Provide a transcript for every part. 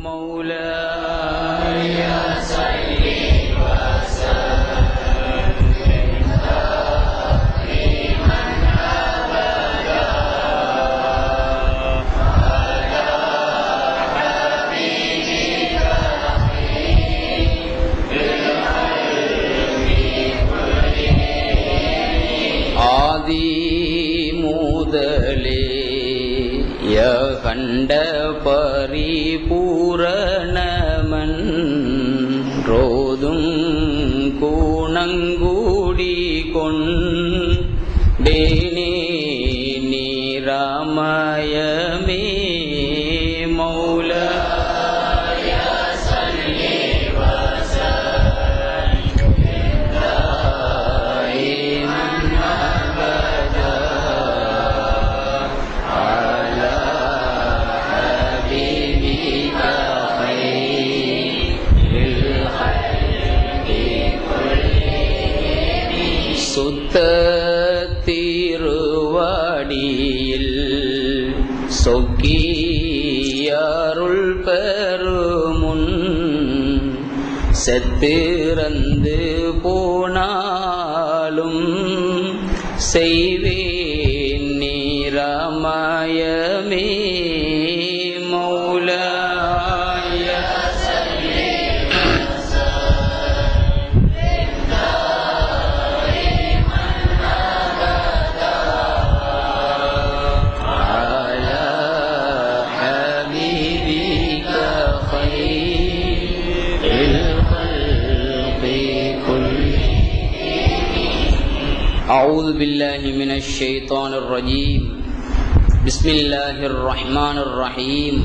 مولاي ஆதி முதலே யகண்ட பரிபூரணமன் ரோதும் கூணங்கூடி கொண்டேனே நீராமயமே மௌல சுத்த திருவடியில் சொக்கி அருள் பெருமுன் செத்திறந்து போனாலும் செய்வேன் நீராமயமே மௌலாய على حبيبك خير الخلق كلهم أعوذ بالله من الشيطان الرجيم بسم الله الرحمن الرحيم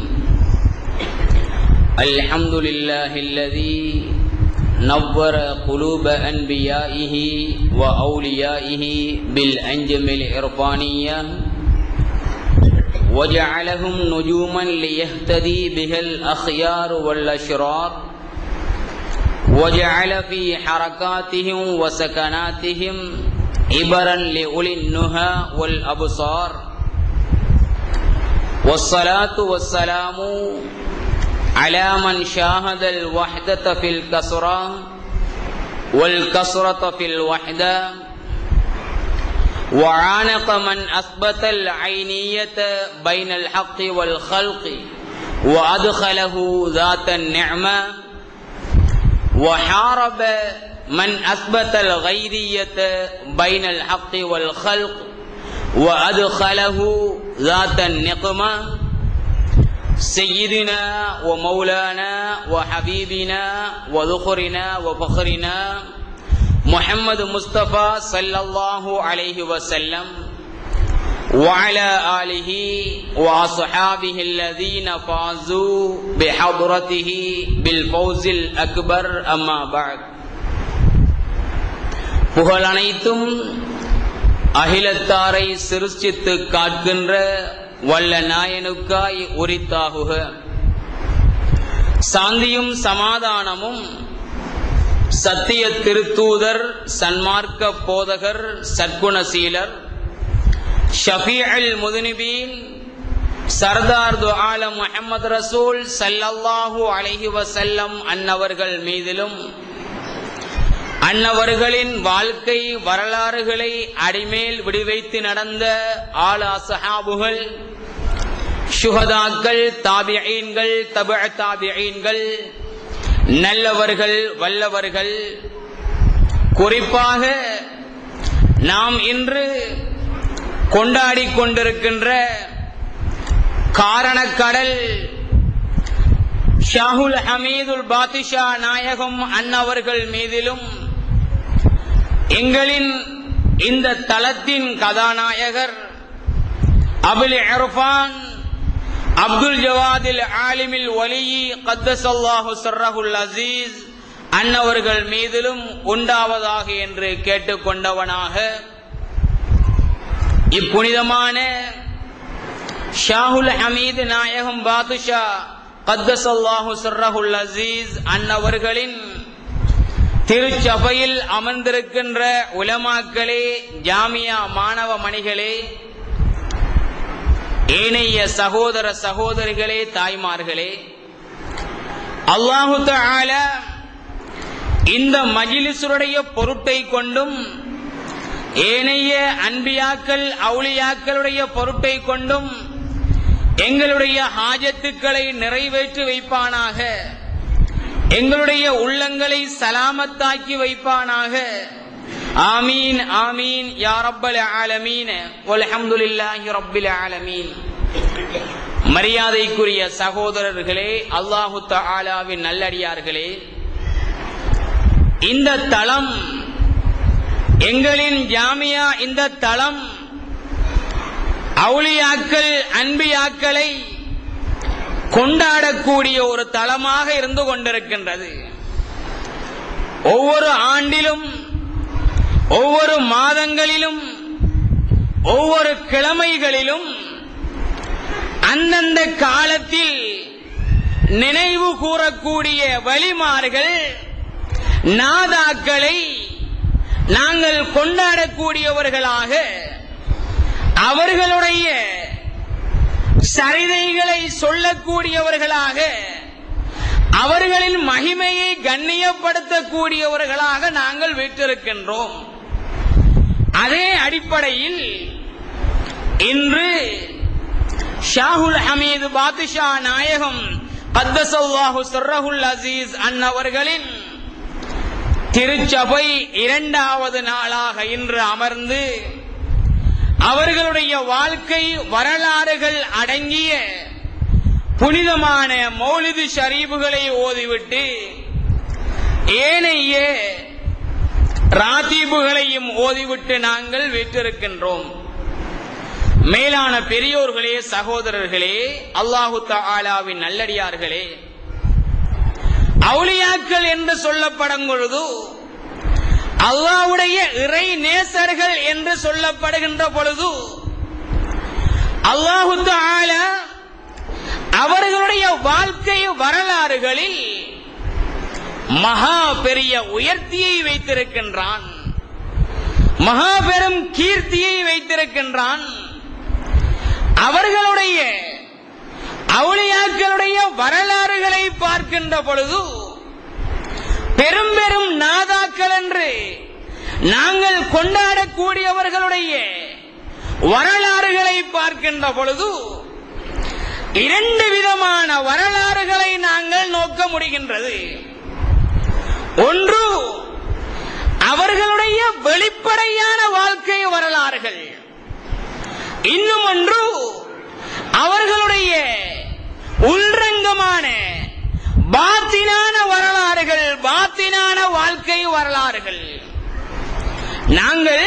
الحمد لله الذي نور قلوب أنبيائه وأوليائه بالأنجم العرفانية وجعلهم نجوما ليهتدي بها الأخيار والأشرار وجعل في حركاتهم وسكناتهم عبرا لأولي النهى والأبصار والصلاة والسلام على من شاهد الوحدة في الكسرة والكسرة في الوحدة وعانق من أثبت العينية بين الحق والخلق وأدخله ذات النعمة وحارب من أثبت الغيرية بين الحق والخلق وأدخله ذات النقمة سيدنا ومولانا وحبيبنا وذخرنا وفخرنا محمد مصطفى صلى الله عليه وسلم وعلى آله وأصحابه الذين فازوا بحضرته بالفوز الأكبر أما بعد புகழ் அனைத்தும் அகிலத்தாரை சிருஷ்டித்து காக்கின்ற வல்ல நாயனுக்காய் உரித்தாகுக சாந்தியும் சமாதானமும் சத்திய திருத்தூதர் சன்மார்க்க போதகர் சற்குணசீலர் ஷஃபீ அல் முதுனிபீன் சர்தார் துஆல முஹம்மது ரசூல் சல்லல்லாஹு அலைஹி வசல்லம் அன்னவர்கள் மீதிலும் அன்னவர்களின் வாழ்க்கை வரலாறுகளை அடிமேல் விடுவைத்து நடந்த ஆலா சஹாபுகள் சுகதாக்கள் தாபியீன்கள் தப தாபியீன்கள் நல்லவர்கள் வல்லவர்கள் குறிப்பாக நாம் இன்று கொண்டாடி கொண்டிருக்கின்ற காரணக்கடல் ஷாகுல் ஹமீதுல் பாத்திஷா நாயகம் அன்னவர்கள் மீதிலும் எங்களின் இந்த தளத்தின் கதாநாயகர் அபுல் இரஃபான் அப்துல் ஜவாதில் ஆலிமில் ஒலியி கத்தசல்லாஹு சர்ரஹுல் அசீஸ் அன்னவர்கள் மீதிலும் உண்டாவதாக என்று கேட்டுக்கொண்டவனாக இப்புனிதமான ஷாஹுல் ஹமீது நாயகம் பாதுஷா கத்தசல்லாஹு சர்ரஹுல் அசீஸ் அன்னவர்களின் திருச்சபையில் அமர்ந்திருக்கின்ற உலமாக்களே ஜாமியா மாணவ மணிகளே ஏனைய சகோதர சகோதரிகளே தாய்மார்களே அல்லாஹு தஆலா இந்த மஜிலிசுடைய பொருட்டை கொண்டும் ஏனைய அன்பியாக்கள் அவுளியாக்களுடைய பொருட்டை கொண்டும் எங்களுடைய ஹாஜத்துக்களை நிறைவேற்றி வைப்பானாக எங்களுடைய உள்ளங்களை சலாமத்தாக்கி வைப்பானாக ஆமீன் ஆமீன் யா ரப்பல் ஆலமீன் வல்ஹம்துலில்லாஹி ரப்பில் ஆலமீன் மரியாதைக்குரிய சகோதரர்களே அல்லாஹு தஆலாவின் நல்லடியார்களே இந்த தளம் எங்களின் ஜாமியா இந்த தளம் அவுளியாக்கள் அன்பியாக்களை கொண்டாடக்கூடிய ஒரு தளமாக இருந்து கொண்டிருக்கின்றது ஒவ்வொரு ஆண்டிலும் ஒவ்வொரு மாதங்களிலும் ஒவ்வொரு கிழமைகளிலும் அந்தந்த காலத்தில் நினைவு கூறக்கூடிய வழிமார்கள் நாதாக்களை நாங்கள் கொண்டாடக்கூடியவர்களாக அவர்களுடைய சரிதைகளை சொல்லக்கூடியவர்களாக அவர்களின் மகிமையை கண்ணியப்படுத்தக்கூடியவர்களாக நாங்கள் வீட்டிருக்கின்றோம் அதே அடிப்படையில் இன்று ஷாகுல் ஹமீது பாதுஷா நாயகம் கத்தசல்லாஹு சர்ரஹுல் அசீஸ் அன்னவர்களின் திருச்சபை இரண்டாவது நாளாக இன்று அமர்ந்து அவர்களுடைய வாழ்க்கை வரலாறுகள் அடங்கிய புனிதமான மௌலிது ஷரீபுகளை ஓதிவிட்டு ஏனைய ராத்தீபுகளையும் ஓதிவிட்டு நாங்கள் வீட்டிருக்கின்றோம் மேலான பெரியோர்களே சகோதரர்களே அல்லாஹு தாலாவின் நல்லடியார்களே அவுளியாக்கள் என்று சொல்லப்படும் பொழுது அல்லாவுடைய இறை நேசர்கள் என்று சொல்லப்படுகின்ற பொழுது அல்லாஹு தாலா அவர்களுடைய வாழ்க்கை வரலாறுகளில் மகா பெரிய உயர்த்தியை வைத்திருக்கின்றான் மகா பெரும் கீர்த்தியை வைத்திருக்கின்றான் அவர்களுடைய அவுளியாக்களுடைய வரலாறுகளை பார்க்கின்ற பொழுது பெரும் பெரும் நாதாக்கள் என்று நாங்கள் கொண்டாடக்கூடியவர்களுடைய வரலாறுகளை பார்க்கின்ற பொழுது இரண்டு விதமான வரலாறுகளை நாங்கள் நோக்க முடிகின்றது ஒன்று அவர்களுடைய வெளிப்படையான வாழ்க்கை வரலாறுகள் இன்னும் ஒன்று அவர்களுடைய உள்ரங்கமான பாத்தினான வரலாறுகள் பாத்தினான வாழ்க்கை வரலாறுகள் நாங்கள்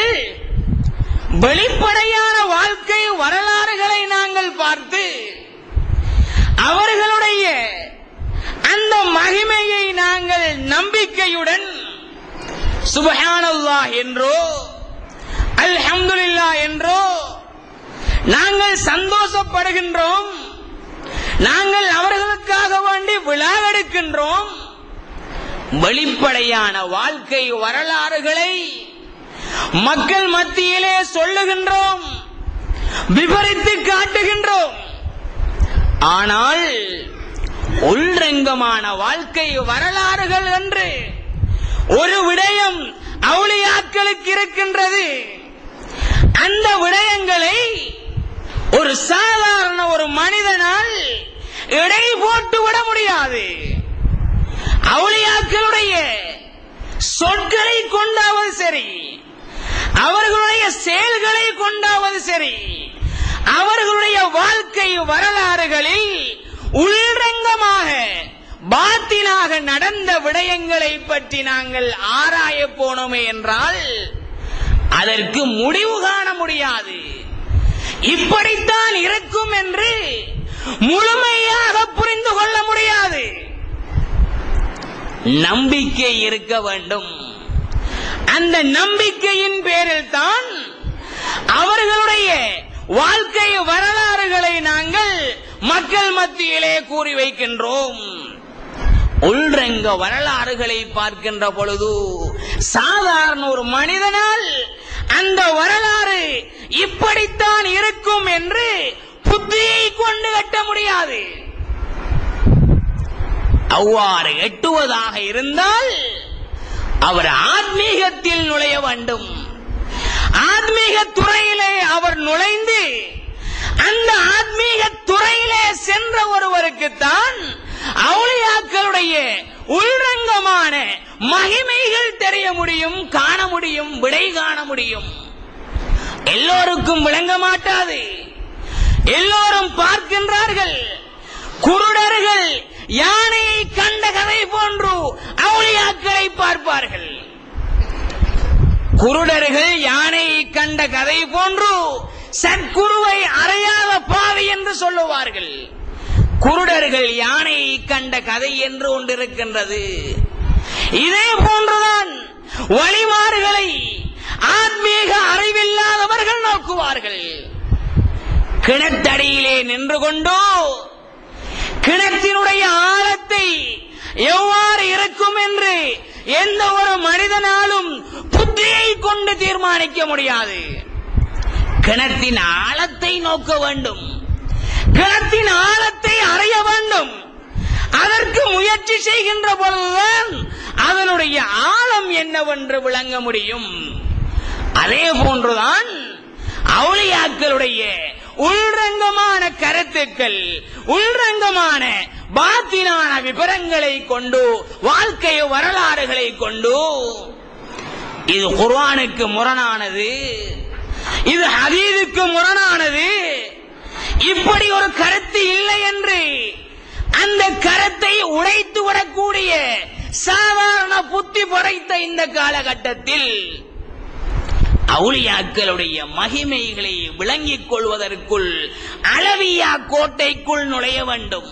வெளிப்படையான வாழ்க்கை வரலாறுகளை நாங்கள் பார்த்து அவர்களுடைய அந்த மகிமையை நாங்கள் நம்பிக்கையுடன் சுபஹானல்லாஹ் என்றோ அல்ஹம்துலில்லாஹ் என்றோ நாங்கள் சந்தோஷப்படுகின்றோம் நாங்கள் அவர்களுக்காக வேண்டி விழா எடுக்கின்றோம் வெளிப்படையான வாழ்க்கை வரலாறுகளை மக்கள் மத்தியிலே சொல்லுகின்றோம் விபரித்து காட்டுகின்றோம் ஆனால் உள்ரங்கமான வாழ்க்கை வரலாறுகள் என்று ஒரு விடயம் அவுளியாக்களுக்கு இருக்கின்றது அந்த விடயங்களை ஒரு சாதாரண ஒரு மனிதனால் எடை போட்டு விட முடியாது அவுளியாக்களுடைய சொற்களை கொண்டாவது சரி அவர்களுடைய செயல்களை கொண்டாவது சரி அவர்களுடைய வாழ்க்கை வரலாறுகளில் உள்ரங்கமாக பாத்தினாக நடந்த விடயங்களை பற்றி நாங்கள் ஆராய போனோமே என்றால் அதற்கு முடிவு காண முடியாது இப்படித்தான் இருக்கும் என்று முழுமையாக புரிந்து கொள்ள முடியாது நம்பிக்கை இருக்க வேண்டும் அந்த நம்பிக்கையின் பேரில் தான் அவர்களுடைய வாழ்க்கை வரலாறுகளை நாங்கள் மக்கள் மத்தியிலே கூறி வைக்கின்றோம் உள்ரங்க வரலாறுகளை பார்க்கின்ற பொழுது சாதாரண ஒரு மனிதனால் அந்த வரலாறு இப்படித்தான் இருக்கும் என்று புத்தியை கொண்டு கட்ட முடியாது அவ்வாறு எட்டுவதாக இருந்தால் அவர் ஆத்மீகத்தில் நுழைய வேண்டும் ஆத்மீக துறையிலே அவர் நுழைந்து அந்த ஆத்மீக துறையிலே சென்ற ஒருவருக்குத்தான் அவுளியாக்களுடைய உள்ரங்கமான மகிமைகள் தெரிய முடியும் காண முடியும் விடை காண முடியும் எல்லோருக்கும் விளங்க மாட்டாது எல்லோரும் பார்க்கின்றார்கள் குருடர்கள் யானையை கண்ட கதை போன்று அவுளியாக்களை பார்ப்பார்கள் குருடர்கள் யானையை கண்ட கதை போன்று சத்குருவை அறியாத பாவி என்று சொல்லுவார்கள் குருடர்கள் யானையை கண்ட கதை என்று ஒன்றிருக்கின்றது இதே போன்றுதான் வழிமாறுகளை ஆத்மீக அறிவில்லாதவர்கள் நோக்குவார்கள் கிணத்தடியிலே நின்று கொண்டோ கிணத்தினுடைய ஆழத்தை எவ்வாறு இருக்கும் என்று எந்த ஒரு மனிதனாலும் புத்தியை கொண்டு தீர்மானிக்க முடியாது கிணத்தின் ஆழத்தை நோக்க வேண்டும் கிணத்தின் ஆழத்தை அறிய வேண்டும் அதற்கு முயற்சி செய்கின்ற பொழுதுதான் அதனுடைய ஆழம் என்னவென்று விளங்க முடியும் அதே போன்றுதான் அவுளியாக்களுடைய உள்ரங்கமான கருத்துக்கள் உள்ரங்கமான பாத்தினான விபரங்களை கொண்டு வாழ்க்கை வரலாறுகளை கொண்டு இது குர்ஆனுக்கு முரணானது இது ஹதீதுக்கு முரணானது இப்படி ஒரு கருத்து இல்லை என்று அந்த கருத்தை உடைத்து வரக்கூடிய சாதாரண புத்தி படைத்த இந்த காலகட்டத்தில் அவுளியாக்களுடைய மகிமைகளை விளங்கிக் கொள்வதற்குள் அளவியா கோட்டைக்குள் நுழைய வேண்டும்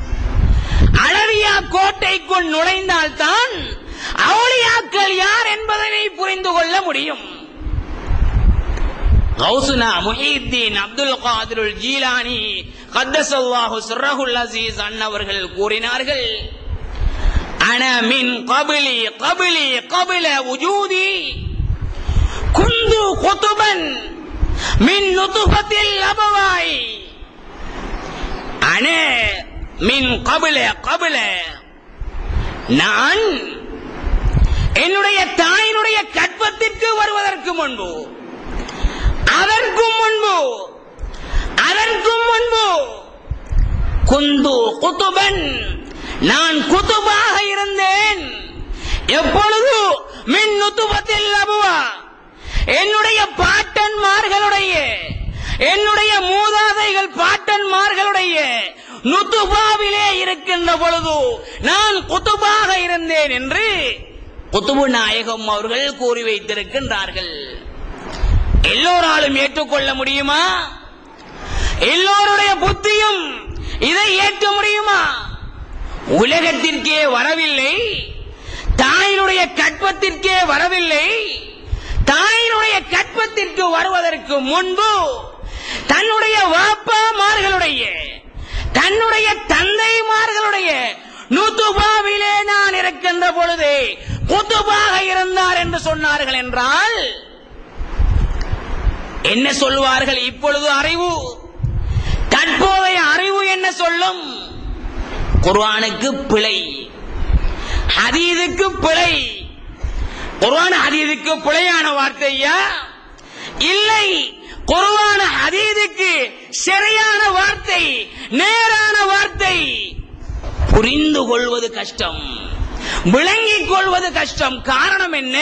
அளவியா கோட்டைக்குள் நுழைந்தால்தான் அவுளியாக்கள் யார் என்பதனை புரிந்து கொள்ள முடியும் கௌசுனா முஹீத்தீன் அப்துல் காதிருல் ஜீலானி கத்தசல்லாஹு சிர்ரஹுல் அசீஸ் அன்னவர்கள் கூறினார்கள் அன மின் கபிலி கபிலி கபில உஜூதி குந்து குதுபன் மின் நுதுபத்தில் அபவாய் அன மின் கபில கபில நான் என்னுடைய தாயினுடைய கற்பத்திற்கு வருவதற்கு முன்பு அதற்கும் முன்பு அதற்கும் முன்பு குந்து குத்துபன் நான் குத்துபாக இருந்தேன் எப்பொழுது மின் நுத்துபத்தில் அபுவா என்னுடைய பாட்டன்மார்களுடைய என்னுடைய மூதாதைகள் பாட்டன்மார்களுடைய நுத்துபாவிலே இருக்கின்ற பொழுது நான் குத்துபாக இருந்தேன் என்று குத்துபு நாயகம் அவர்கள் கூறி வைத்திருக்கின்றார்கள் எல்லோராலும் ஏற்றுக்கொள்ள முடியுமா எல்லோருடைய புத்தியும் இதை ஏற்க முடியுமா உலகத்திற்கே வரவில்லை தாயினுடைய கற்பத்திற்கே வரவில்லை தாயினுடைய கற்பத்திற்கு வருவதற்கு முன்பு தன்னுடைய வாப்பாமார்களுடைய தன்னுடைய தந்தைமார்களுடைய நுத்துபாவிலே நான் இருக்கின்ற பொழுது குத்துபாக இருந்தார் என்று சொன்னார்கள் என்றால் என்ன சொல்வார்கள் இப்பொழுது அறிவு தற்போதைய அறிவு என்ன சொல்லும் குர்ஆனுக்கு பிழை ஹதீதுக்கு பிழை குர்ஆன் ஹதீதுக்கு பிழையான வார்த்தையா இல்லை குர்ஆன் ஹதீதுக்கு சரியான வார்த்தை நேரான வார்த்தை புரிந்து கொள்வது கஷ்டம் விளங்கிக் கொள்வது கஷ்டம் காரணம் என்ன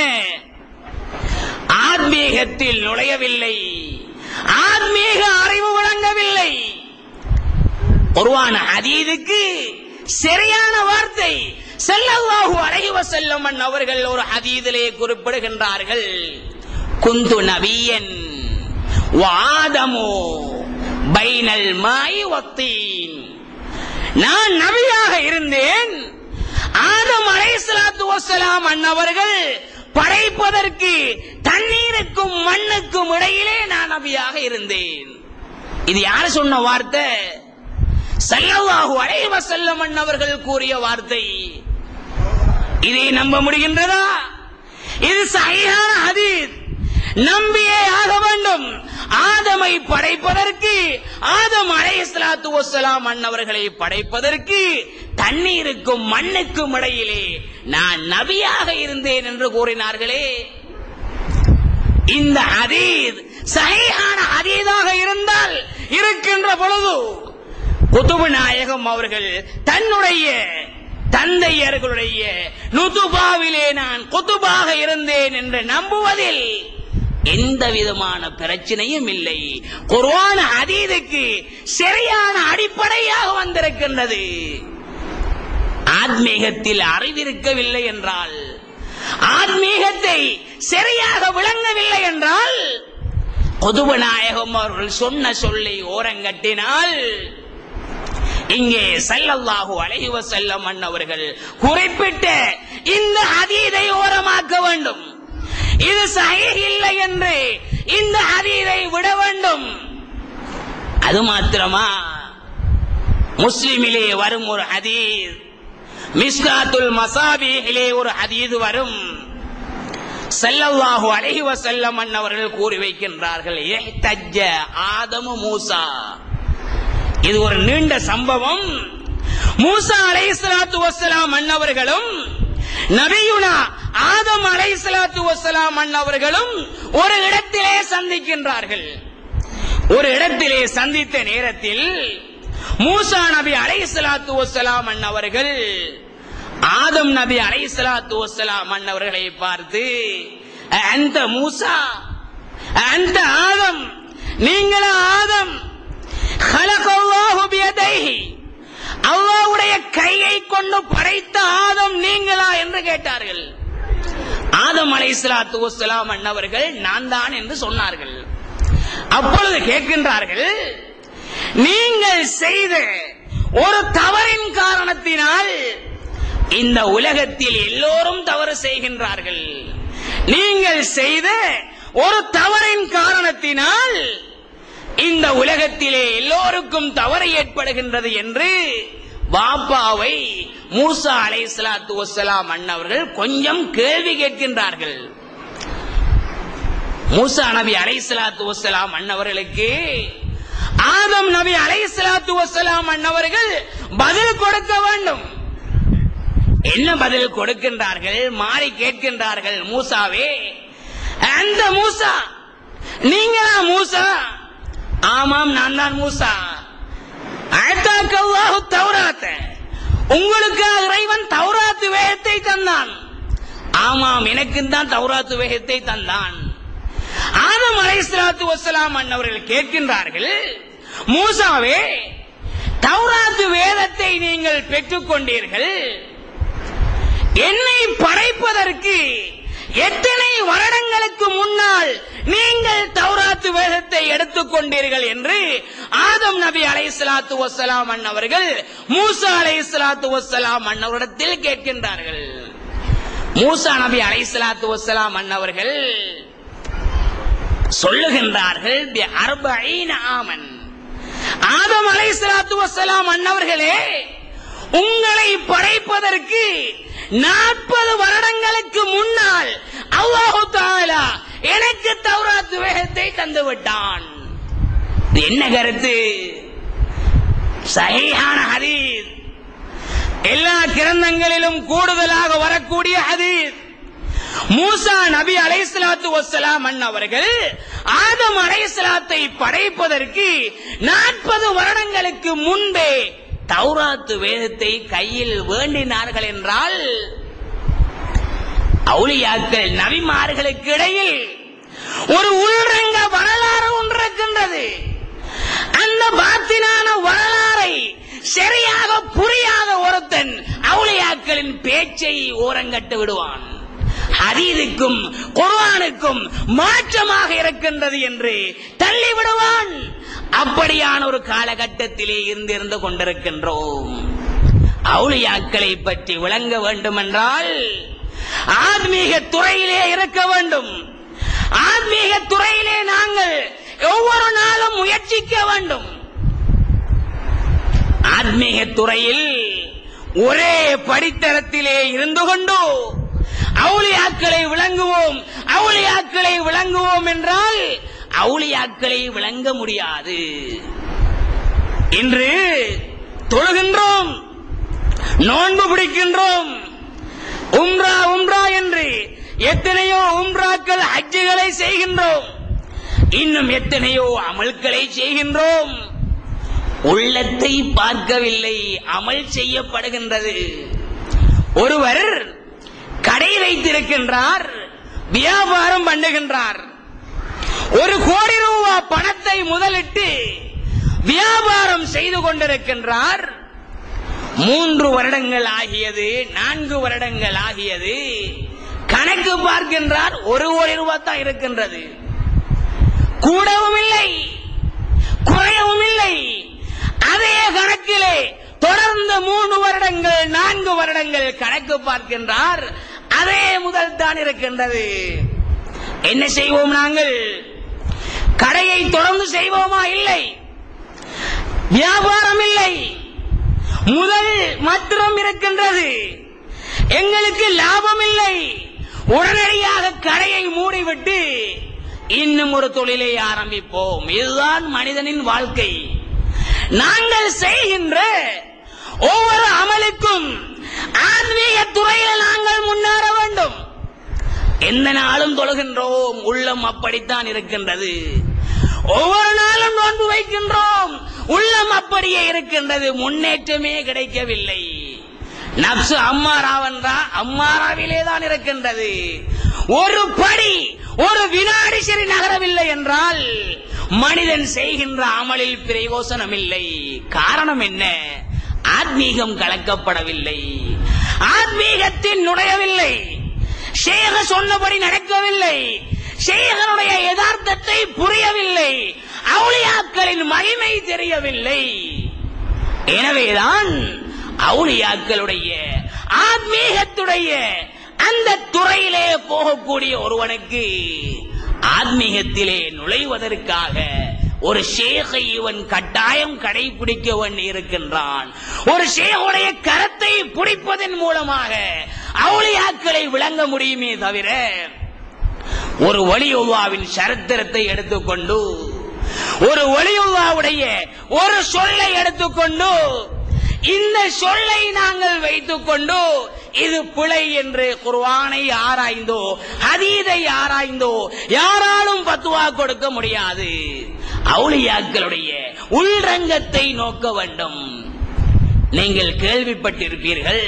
ஆத்மீகத்தில் நுழையவில்லை ஆத்மீக அறிவு வழங்கவில்லை குர்ஆன் ஹதீதுக்கு சரியான வார்த்தை ஸல்லல்லாஹு அலைஹி வஸல்லம் அவர்கள் ஒரு ஹதீதிலே குறிப்பிடுகின்றார்கள் குந்து நபியன் வாதமு பைனல் மாய் வத்தீன் நான் நபியாக இருந்தேன் ஆதம் அலைஹிஸ்ஸலாத்து வஸ்ஸலாம் அன்னவர்கள் படைப்பதற்கு தண்ணீருக்கும் மண்ணுக்கும் இடையிலே நான் நபியாக இருந்தேன் இது யாரு சொன்ன வார்த்தை சல்லல்லாஹு அலைஹி வஸல்லம் அன்னவர்கள் கூறிய வார்த்தை இதை நம்ப முடிகின்றதா இது சஹீஹான ஹதீஸ் நம்பியே ஆக வேண்டும் ஆதமை படைப்பதற்கு ஆதம் அலைஹிஸ்ஸலாத்து வஸ்ஸலாம் அன்னவர்களை படைப்பதற்கு தண்ணீருக்கும் மண்ணுக்கும் இடையிலே நான் நபியாக இருந்தேன் என்று கூறினார்களே இந்த அதீத் சகையான அதீதாக இருந்தால் இருக்கின்ற பொழுது குதுபு நாயகம் அவர்கள் தன்னுடைய தந்தையர்களுடைய நுதுபாவிலே நான் குதுபாக இருந்தேன் என்று நம்புவதில் எந்த விதமான பிரச்சனையும் இல்லை குர்ஆன் அதீதுக்கு சரியான அடிப்படையாக வந்திருக்கின்றது ஆத்மீகத்தில் அறிவிருக்கவில்லை என்றால் ஆத்மீகத்தை சரியாக விளங்கவில்லை என்றால் கொதுவ நாயகம் அவர்கள் சொன்ன சொல்லை ஓரங்கட்டினால் இங்கே சல்லல்லாஹு அலைஹி வஸல்லம் அன்னவர்கள் குறிப்பிட்ட இந்த ஹதீதை ஓரமாக்க வேண்டும் இது சஹீஹ் இல்லை என்று இந்த ஹதீதை விட வேண்டும் அது மாத்திரமா முஸ்லிமிலே வரும் ஒரு ஹதீஸ் மிஸ்காத்துல் மசாபியிலே ஒரு ஹதீது வரும் ஸல்லல்லாஹு அலைஹி வஸல்லம் அன்னவர்கள் கூறி வைக்கின்றார்கள் இஹ்தஜ்ஜ ஆதமு மூசா இது ஒரு நீண்ட சம்பவம் மூசா அலைஹிஸ்ஸலாத்து வஸ்ஸலாம் அன்னவர்களும் நபியுனா ஆதம் அலைஹிஸ்ஸலாத்து வஸ்ஸலாம் அன்னவர்களும் ஒரு இடத்திலே சந்திக்கின்றார்கள் ஒரு இடத்திலே சந்தித்த நேரத்தில் மூசா நபி அலைஹிஸ்ஸலாத்து வஸ்ஸலாம் அன்னவர்கள் ஆதம் நபி அலைஹிஸ்ஸலாத்து வஸ்ஸலாம் அன்னவர்களை பார்த்து அந்த மூசா அந்த ஆதம் நீங்களா ஆதம் ஹலகல்லாஹு பியதைஹி அல்லாஹ்வுடைய கையை கொண்டு படைத்த ஆதம் நீங்களா என்று கேட்டார்கள் ஆதம் அலைஹிஸ்ஸலாத்து வஸ்ஸலாம் அன்னவர்கள் நான் தான் என்று சொன்னார்கள் அப்பொழுது கேட்கின்றார்கள் நீங்கள் செய்த ஒரு தவறின் காரணத்தினால் இந்த உலகத்தில் எல்லோரும் தவறு செய்கின்றார்கள் நீங்கள் செய்த ஒரு தவறின் காரணத்தினால் இந்த உலகத்திலே எல்லோருக்கும் தவறு ஏற்படுகின்றது என்று பாப்பாவை மூசா அலை சலாத்து வசலாம் அண்ணவர்கள் கொஞ்சம் கேள்வி கேட்கின்றார்கள் மூசா நபி அலை சலாத்து வசலாம் அண்ணவர்களுக்கு ஆதம் நபி அலை சலாத்து வசலாம் அண்ணவர்கள் பதில் கொடுக்க வேண்டும் என்ன பதில் கொடுக்கின்றார்கள் மாறி கேட்கின்றார்கள் மூசாவே அந்த மூசா நீங்களா மூசா ஆமாம் நான் தான் மூசா அழ்த்தாக்கல்லாஹு தௌராத்த உங்களுக்கு இறைவன் தௌராத்து வேகத்தை தந்தான் ஆமாம் எனக்கு தான் தௌராத்து வேகத்தை தந்தான் ஆதம் அலைஹிஸ்ஸலாத்து வஸ்ஸலாம் அன்னவர்கள் கேட்கின்றார்கள் மூசாவே தௌராத்து வேதத்தை நீங்கள் பெற்றுக்கொண்டீர்கள் என்னை படைப்பதற்கு எத்தனை வருடங்களுக்கு முன்னால் நீங்கள் தௌராத்து வேதத்தை எடுத்துக்கொண்டீர்கள் என்று ஆதம் நபி அலைஹிஸ்ஸலாத்து வஸ்ஸலாம் அன்னவர்கள் மூசா அலைஹிஸ்ஸலாத்து வஸ்ஸலாம் அன்னவரிடத்தில் கேட்கின்றார்கள் மூசா நபி அலைஹிஸ்ஸலாத்து வஸ்ஸலாம் அன்னவர்கள் சொல்லுகின்றார்கள் பி அர்பஈன ஆமன் ஆதம் அலைஹிஸ்ஸலாத்து வஸ்ஸலாம் அன்னவர்களே உங்களை படைப்பதற்கு நாற்பது வருடங்களுக்கு முன்னால் அல்லாஹு தாலா எனக்கு தௌராத்து வேகத்தை தந்து விட்டான் இது என்ன கருத்து சஹீஹான ஹதீஸ் எல்லா கிரந்தங்களிலும் கூடுதலாக வரக்கூடிய ஹதீஸ் மூசா நபி அலைஹிஸ்ஸலாத்து வஸ்ஸலாம் அவர்கள் ஆதம் அலைஹிஸ்ஸலாத்தை படைப்பதற்கு நாற்பது வருடங்களுக்கு முன்பே தௌராத்து வேதத்தை கையில் வேண்டினார்கள் என்றால் அவுளியாக்கள் நபிமார்களுக்கு இடையில் ஒரு உள்ரங்க வரலாறு ஒன்று இருக்கின்றது அந்த பாத்தினான வரலாறை சரியாக புரியாத ஒருத்தன் அவுளியாக்களின் பேச்சை ஓரங்கட்டு விடுவான் ஹதீதுக்கும் குர்ஆனுக்கும் மாற்றமாக இருக்கின்றது என்று தள்ளிவிடுவான் அப்படியான ஒரு காலகட்டத்திலே இருந்திருந்து கொண்டிருக்கின்றோம் அவுளியாக்களை பற்றி விளங்க வேண்டும் என்றால் ஆத்மீக துறையிலே இருக்க வேண்டும் ஆத்மீக துறையிலே நாங்கள் ஒவ்வொரு நாளும் முயற்சிக்க வேண்டும் ஆத்மீக துறையில் ஒரே படித்தரத்திலே இருந்து கொண்டு அவுளியாக்களை விளங்குவோம் அவுளியாக்களை விளங்குவோம் என்றால் அவுளியாக்களை விளங்க முடியாது இன்று தொழுகின்றோம் நோன்பு பிடிக்கின்றோம் உம்ரா உம்ரா என்று எத்தனையோ உம்ராக்கள் ஹஜ்ஜுகளை செய்கின்றோம் இன்னும் எத்தனையோ அமல்களை செய்கின்றோம் உள்ளத்தை பார்க்கவில்லை அமல் செய்யப்படுகின்றது ஒருவர் கடை வைத்திருக்கின்றார் வியாபாரம் பண்ணுகின்றார் ஒரு கோடி ரூபாய் பணத்தை முதலிட்டு வியாபாரம் செய்து கொண்டிருக்கின்றார் மூன்று வருடங்கள் ஆகியது நான்கு வருடங்கள் ஆகியது கணக்கு பார்க்கின்றார் ஒரு கோடி ரூபாய் தான் இருக்கின்றது கூடவும் இல்லை குறையவும் இல்லை அதே கணக்கிலே தொடர்ந்து மூன்று வருடங்கள் நான்கு வருடங்கள் கணக்கு பார்க்கின்றார் அதே முதல் தான் இருக்கின்றது என்ன செய்வோம் நாங்கள் கடையை தொடர்ந்து செய்வோமா இல்லை வியாபாரம் இல்லை முதல் மாத்திரம் இருக்கின்றது எங்களுக்கு லாபம் இல்லை உடனடியாக கடையை மூடிவிட்டு இன்னும் ஒரு தொழிலை ஆரம்பிப்போம் இதுதான் மனிதனின் வாழ்க்கை நாங்கள் செய்கின்ற ஒவ்வொரு அமலுக்கும் ஆன்மீக துறையில் நாங்கள் முன்னேற வேண்டும் எந்த நாளும் தொழுகின்றோம் உள்ளம் அப்படித்தான் இருக்கின்றது ஒவ்வொரு நாளும் நோன்பு வைக்கின்றோம் உள்ளம் அப்படியே இருக்கின்றது முன்னேற்றமே கிடைக்கவில்லை நப்சு அம்மாராவென்றா அம்மாராவிலே தான் இருக்கின்றது ஒரு படி ஒரு வினாடி சரி நகரவில்லை என்றால் மனிதன் செய்கின்ற அமலில் பிரயோசனம் இல்லை காரணம் என்ன ஆத்மீகம் கலக்கப்படவில்லை ஆத்மீகத்தின் நுழையவில்லை ஷேக சொன்னபடி நடக்கவில்லை ஷேகனுடைய யதார்த்தத்தை புரியவில்லை அவுளியாக்களின் மகிமை தெரியவில்லை எனவேதான் அவுளியாக்களுடைய ஆத்மீகத்துடைய அந்த துறையிலே போகக்கூடிய ஒருவனுக்கு ஆத்மீகத்திலே நுழைவதற்காக ஒரு ஷேகை இவன் கட்டாயம் கடைபிடிக்க வேண்டி இருக்கின்றான் ஒரு ஷேகுடைய கரத்தை பிடிப்பதன் மூலமாக அவுளியாக்களை விளங்க முடியுமே தவிர ஒரு ஒளியுவாவின் சரித்திரத்தை எடுத்துக்கொண்டு ஒரு ஒளியுவாவுடைய ஒரு சொல்லை எடுத்துக்கொண்டு இந்த சொல்லை நாங்கள் வைத்துக் கொண்டு இது பிழை என்று குர்வானை ஆராய்ந்தோ ஹதீதை ஆராய்ந்தோ யாராலும் பத்துவா கொடுக்க முடியாது அவுளியாக்களுடைய உள்ரங்கத்தை நோக்க வேண்டும் நீங்கள் கேள்விப்பட்டிருப்பீர்கள்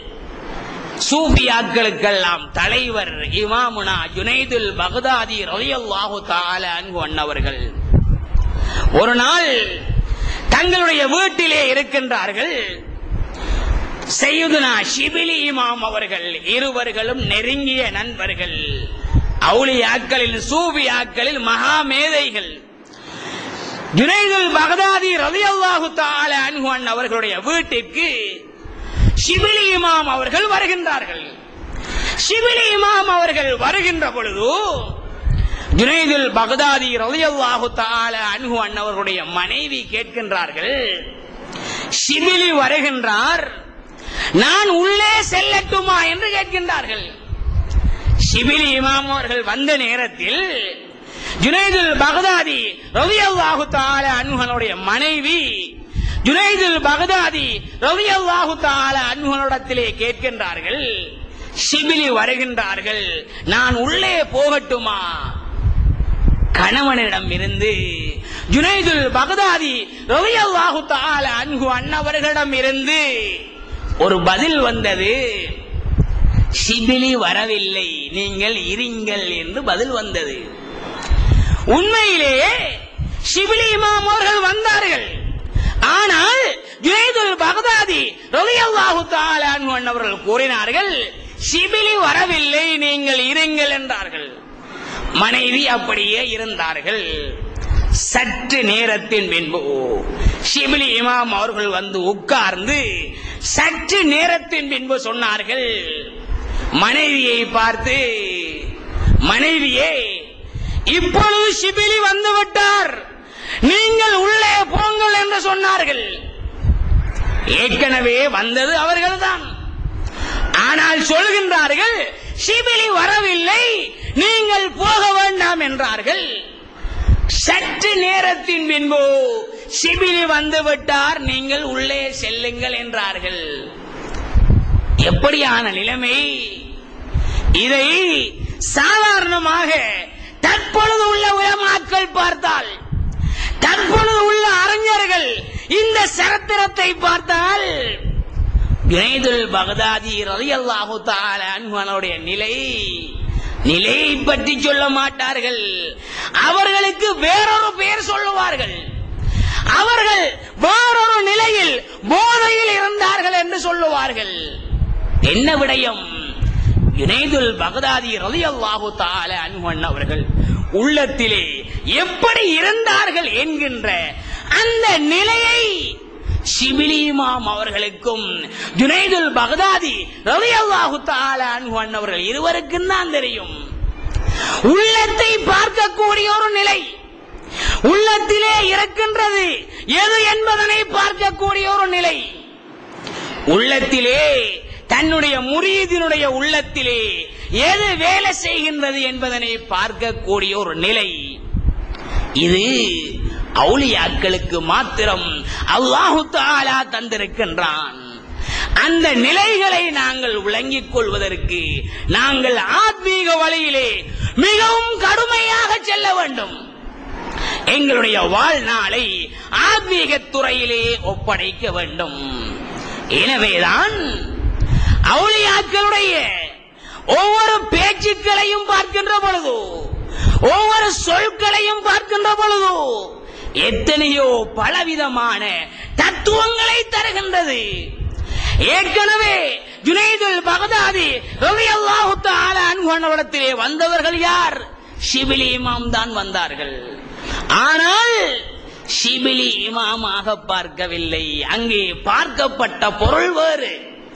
சூஃபியாக்களுக்கெல்லாம் தலைவர் இமாமுனா ஜுனைதுல் பகதாதி ரலியல்லாஹு தஆல அன்ஹு அன்னவர்கள் ஒரு நாள் தங்களுடைய வீட்டிலே இருக்கின்றார்கள் செய்யுதுனா ஷிபிலி இமாம் அவர்கள் இருவர்களும் நெருங்கிய நண்பர்கள் அவுளியாக்களில் சூபியாக்களில் மகா மேதைகள் ஜுனைதுல் பகதாதி ரலியல்லாஹு தஆல அன்ஹு அன் அவர்களுடைய வீட்டிற்கு ஷிபிலி இமாம் அவர்கள் வருகின்றார்கள் ஷிபிலி இமாம் அவர்கள் வருகின்ற பொழுது ஜுனைதுல் பகதாதி ரலியல்லாஹு தஆல அன்ஹு அன்னவர்களுடைய மனைவி கேட்கின்றார்கள் ஷிபிலி வருகின்றார் நான் உள்ளே செல்லட்டுமா என்று கேட்கின்றார்கள் ஷிபிலி இமாம் அவர்கள் வந்த நேரத்தில் ஜுனைதுல் பகதாதி ரலியல்லாஹு தஆல அன்ஹுனுடைய மனைவி ஜுனைதுல் பகதாதி ரலியல்லாஹு தஆல அன்ஹுனிடத்திலே கேட்கின்றார்கள் ஷிபிலி வருகின்றார்கள் நான் உள்ளே போகட்டுமா கணவனிடம் இருந்து ஜுனைதுல் பகதாதி ரலியல்லாஹு தஆல அன்ஹு அன்னவர்களிடம் இருந்து ஒரு பதில் வந்தது ஷிபிலி வரவில்லை நீங்கள் இருங்கள் என்று பதில் வந்தது உண்மையிலேயே ஷிபிலி இமாம் அவர்கள் வந்தார்கள் ஆனால் ஜுனைதுல் பகதாதி ரலியல்லாஹு தஆல அன்ஹு அன்னவர்கள் கூறினார்கள் ஷிபிலி வரவில்லை நீங்கள் இருங்கள் என்றார்கள் மனைவி அப்படியே இருந்தார்கள் சற்று நேரத்தின் பின்பு ஷிபிலி இமாம் அவர்கள் வந்து உட்கார்ந்து சற்று நேரத்தின் பின்பு சொன்னார்கள் மனைவியை பார்த்து மனைவியே இப்பொழுது ஷிபிலி வந்து விட்டார் நீங்கள் உள்ளே போங்கள் என்று சொன்னார்கள் ஏற்கனவே வந்தது அவர்கள்தான் ஆனால் சொல்கின்றார்கள் சிபிலி வரவில்லை நீங்கள் போக வேண்டாம் என்றார்கள் சற்று நேரத்தின் பின்பு சிபிலி வந்து விட்டார் நீங்கள் உள்ளே செல்லுங்கள் என்றார்கள் எப்படியான நிலைமை இதை சாதாரணமாக தற்பொழுது உள்ள உலமாக்கள் பார்த்தால் தற்பொழுது உள்ள அறிஞர்கள் இந்த சரித்திரத்தை பார்த்தால் ஜுனைதுல் பகதாதி ரலியல்லாஹு தஆலா அன்ஹுடைய நிலை நிலையை பற்றி சொல்ல மாட்டார்கள் அவர்களுக்கு வேறொரு பெயர் சொல்லுவார்கள் அவர்கள் வேறொரு நிலையில் போதையில் இருந்தார்கள் என்று சொல்லுவார்கள் என்ன விடயம் யுனைதுல் பகதாதி ரலியல்லாஹு தஆலா அன்ஹு அவர்கள் உள்ளத்திலே எப்படி இருந்தார்கள் என்கின்ற அந்த நிலையை ஷிபிலி இமாம் அவர்களுக்கும் ஜுனைதுல் பகதாதி ரலியல்லாஹு தஆலா அன்ஹு அவர்கள் இருவருக்கும் தான் தெரியும் உள்ளத்தை பார்க்கக்கூடிய ஒரு நிலை உள்ளத்திலே இருக்கின்றது எது என்பதனை பார்க்கக்கூடிய ஒரு நிலை உள்ளத்திலே தன்னுடைய முரீதினுடைய உள்ளத்திலே எது வேலை செய்கின்றது என்பதனை பார்க்கக்கூடிய ஒரு நிலை இது அவுளியாக்களுக்கு மாத்திரம் அல்லாஹு தாலா தந்திருக்கின்றான் அந்த நிலைகளை நாங்கள் விளங்கிக் கொள்வதற்கு நாங்கள் ஆத்மீக வழியிலே மிகவும் கடுமையாக செல்ல வேண்டும் எங்களுடைய வாழ்நாளை ஆத்மீக துறையிலே ஒப்படைக்க வேண்டும் எனவேதான் அவுளியாக்களுடைய ஒவ்வொரு பேச்சுக்களையும் பார்க்கின்ற பொழுது ஒவ்வொரு சொற்களையும் பார்க்கின்ற பொழுது எத்தனையோ பலவிதமான தத்துவங்களை தருகின்றது ஏற்கனவே ஜுனைதுல் பகதாதி ரலியல்லாஹு தஆலா அன்ஹு அன்னவரிடத்திலே வந்தவர்கள் யார் ஷிபிலி இமாம் தான் வந்தார்கள் ஆனால் ஷிபிலி இமாமாக பார்க்கவில்லை அங்கே பார்க்கப்பட்ட பொருள் வேறு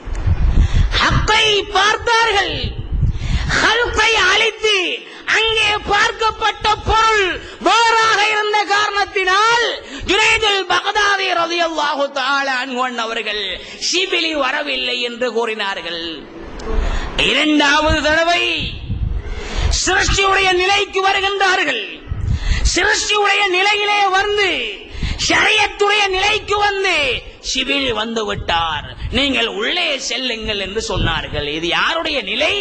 ஹக்கை பார்த்தார்கள் ஹல்கை அழித்து அங்கே பார்க்கப்பட்ட பொருள் வேறாக இருந்த காரணத்தினால் ஜுனைதுல் பகதாதி ரலியல்லாஹு தஆலா அன்ஹு அவர்கள் ஷிபிலி வரவில்லை என்று கூறினார்கள் இரண்டாவது தடவை சிருஷ்டியுடைய நிலைக்கு வருகின்றார்கள் சிருஷ்டியுடைய நிலையிலே வந்து ஷரியத்துடைய நிலைக்கு வந்து சிவில் வந்து விட்டார் நீங்கள் உள்ளே செல்லுங்கள் என்று சொன்னார்கள் இது யாருடைய நிலை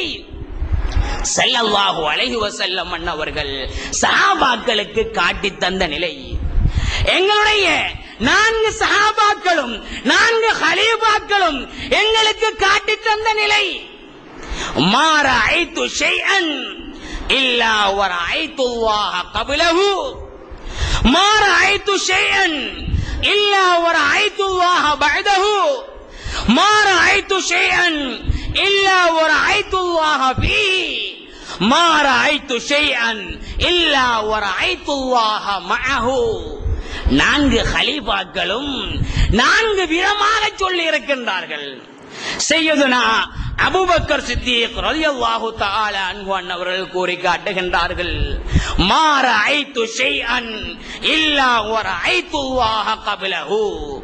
ஸல்லல்லாஹு அலைஹி வஸல்லம் அவர்கள் சஹாபாக்களுக்கு காட்டி தந்த நிலை எங்களுடைய நான்கு சஹாபாக்களும் நான்கு ஹலீபாக்களும் எங்களுக்கு காட்டி தந்த நிலை மாற ஐத்து ஷைஅன் இல்லா வரஐத்து அல்லாஹ கபிலஹு மாற ஐத்து ஷைஅன் இல்லா வரஐத்து அல்லாஹ பஅதஹு மாற ஐத்து ஷைஅன் இல்லா வரஐத்து அல்லாஹ ஃபீ மாற ஐத்து ஷைஅன் இல்லா வரஐத்து அல்லாஹ மஅஹு நான்கு ஹலீஃபாக்களும் நான்கு விதமாக சொல்லி இருக்கின்றார்கள் செய்யுதுனா அபூபக்கர் சித்திக் ரலியல்லாஹு தஆலா அன்ஹு அவர்கள் கூறி காட்டுகின்றார்கள் மாற ஐத்து ஷைஅன் இல்லா வரஐத்து அல்லாஹ கபிலஹு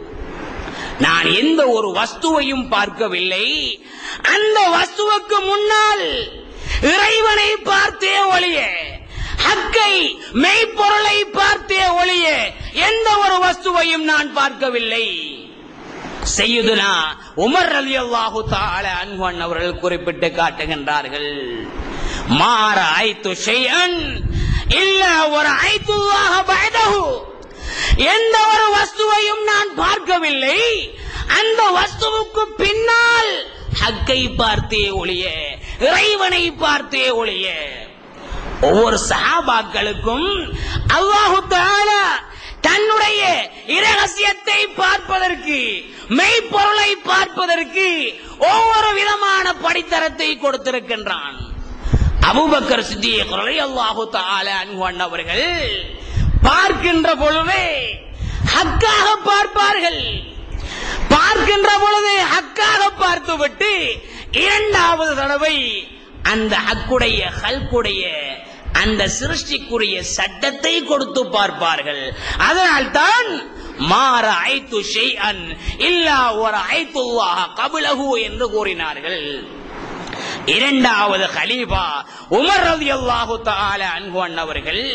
நான் எந்த ஒரு வஸ்துவையும் பார்க்கவில்லை அந்த வஸ்துவுக்கு முன்னால் இறைவனை பார்த்தே ஒளிய ஹக்கை மெய்ப்பொருளை பார்த்தே ஒளிய எந்த ஒரு வஸ்துவையும் நான் பார்க்கவில்லை செய்யுதுனா உமர் அலி அல்லாஹு தால அன்ஹன் அவர்கள் குறிப்பிட்டு காட்டுகின்றார்கள் மாற ஐத்து ஷைஅன் இல்ல ஒரு ஐத்துல்லாஹ பஅதஹு எந்த ஒரு வஸ்துவையும் நான் பார்க்கவில்லை அந்த வஸ்துவுக்கு பின்னால் ஹக்கை பார்த்தே ஒளிய இறைவனை பார்த்தே ஒளிய ஒவ்வொரு சஹாபாக்களுக்கும் அல்லாஹு தஆலா தன்னுடைய இரகசியத்தை பார்ப்பதற்கு மெய்ப்பொருளை பார்ப்பதற்கு ஒவ்வொரு விதமான படித்தரத்தை கொடுத்திருக்கின்றான் அபூபக்கர் சித்திக் ரலியல்லாஹு தஆலா அன்ஹு அவர்கள் பார்க்கின்ற பொழுது ஹக்காக பார்ப்பார்கள் பார்க்கின்ற பொழுது ஹக்காக பார்த்துவிட்டு இரண்டாவது தடவை அந்த ஹக்குடைய ஹல்குடைய அந்த சிருஷ்டிக்குரிய சட்டத்தை கொடுத்து பார்ப்பார்கள் அதனால் தான் மாற ஐத்து ஷைஅன் இல்லா ஒரு ஐத்துல்லாஹ கபிலஹு என்று கூறினார்கள் இரண்டாவது ஹலீஃபா உமர் ரலியல்லாஹு தஆலா அன்ஹு அன்னவர்கள்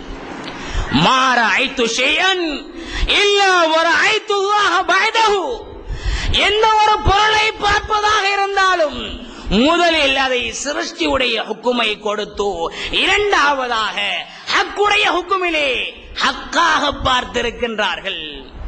மாற ஐத்து ஷையன் இல்ல ஒரு ஐத்துல்லாஹ பைதஹு எந்த ஒரு பொருளை பார்ப்பதாக இருந்தாலும் முதலில் அதை சிருஷ்டியுடைய ஹுக்குமை கொடுத்து இரண்டாவதாக ஹக்குடைய ஹுக்குமிலே ஹக்காக பார்த்திருக்கின்றார்கள்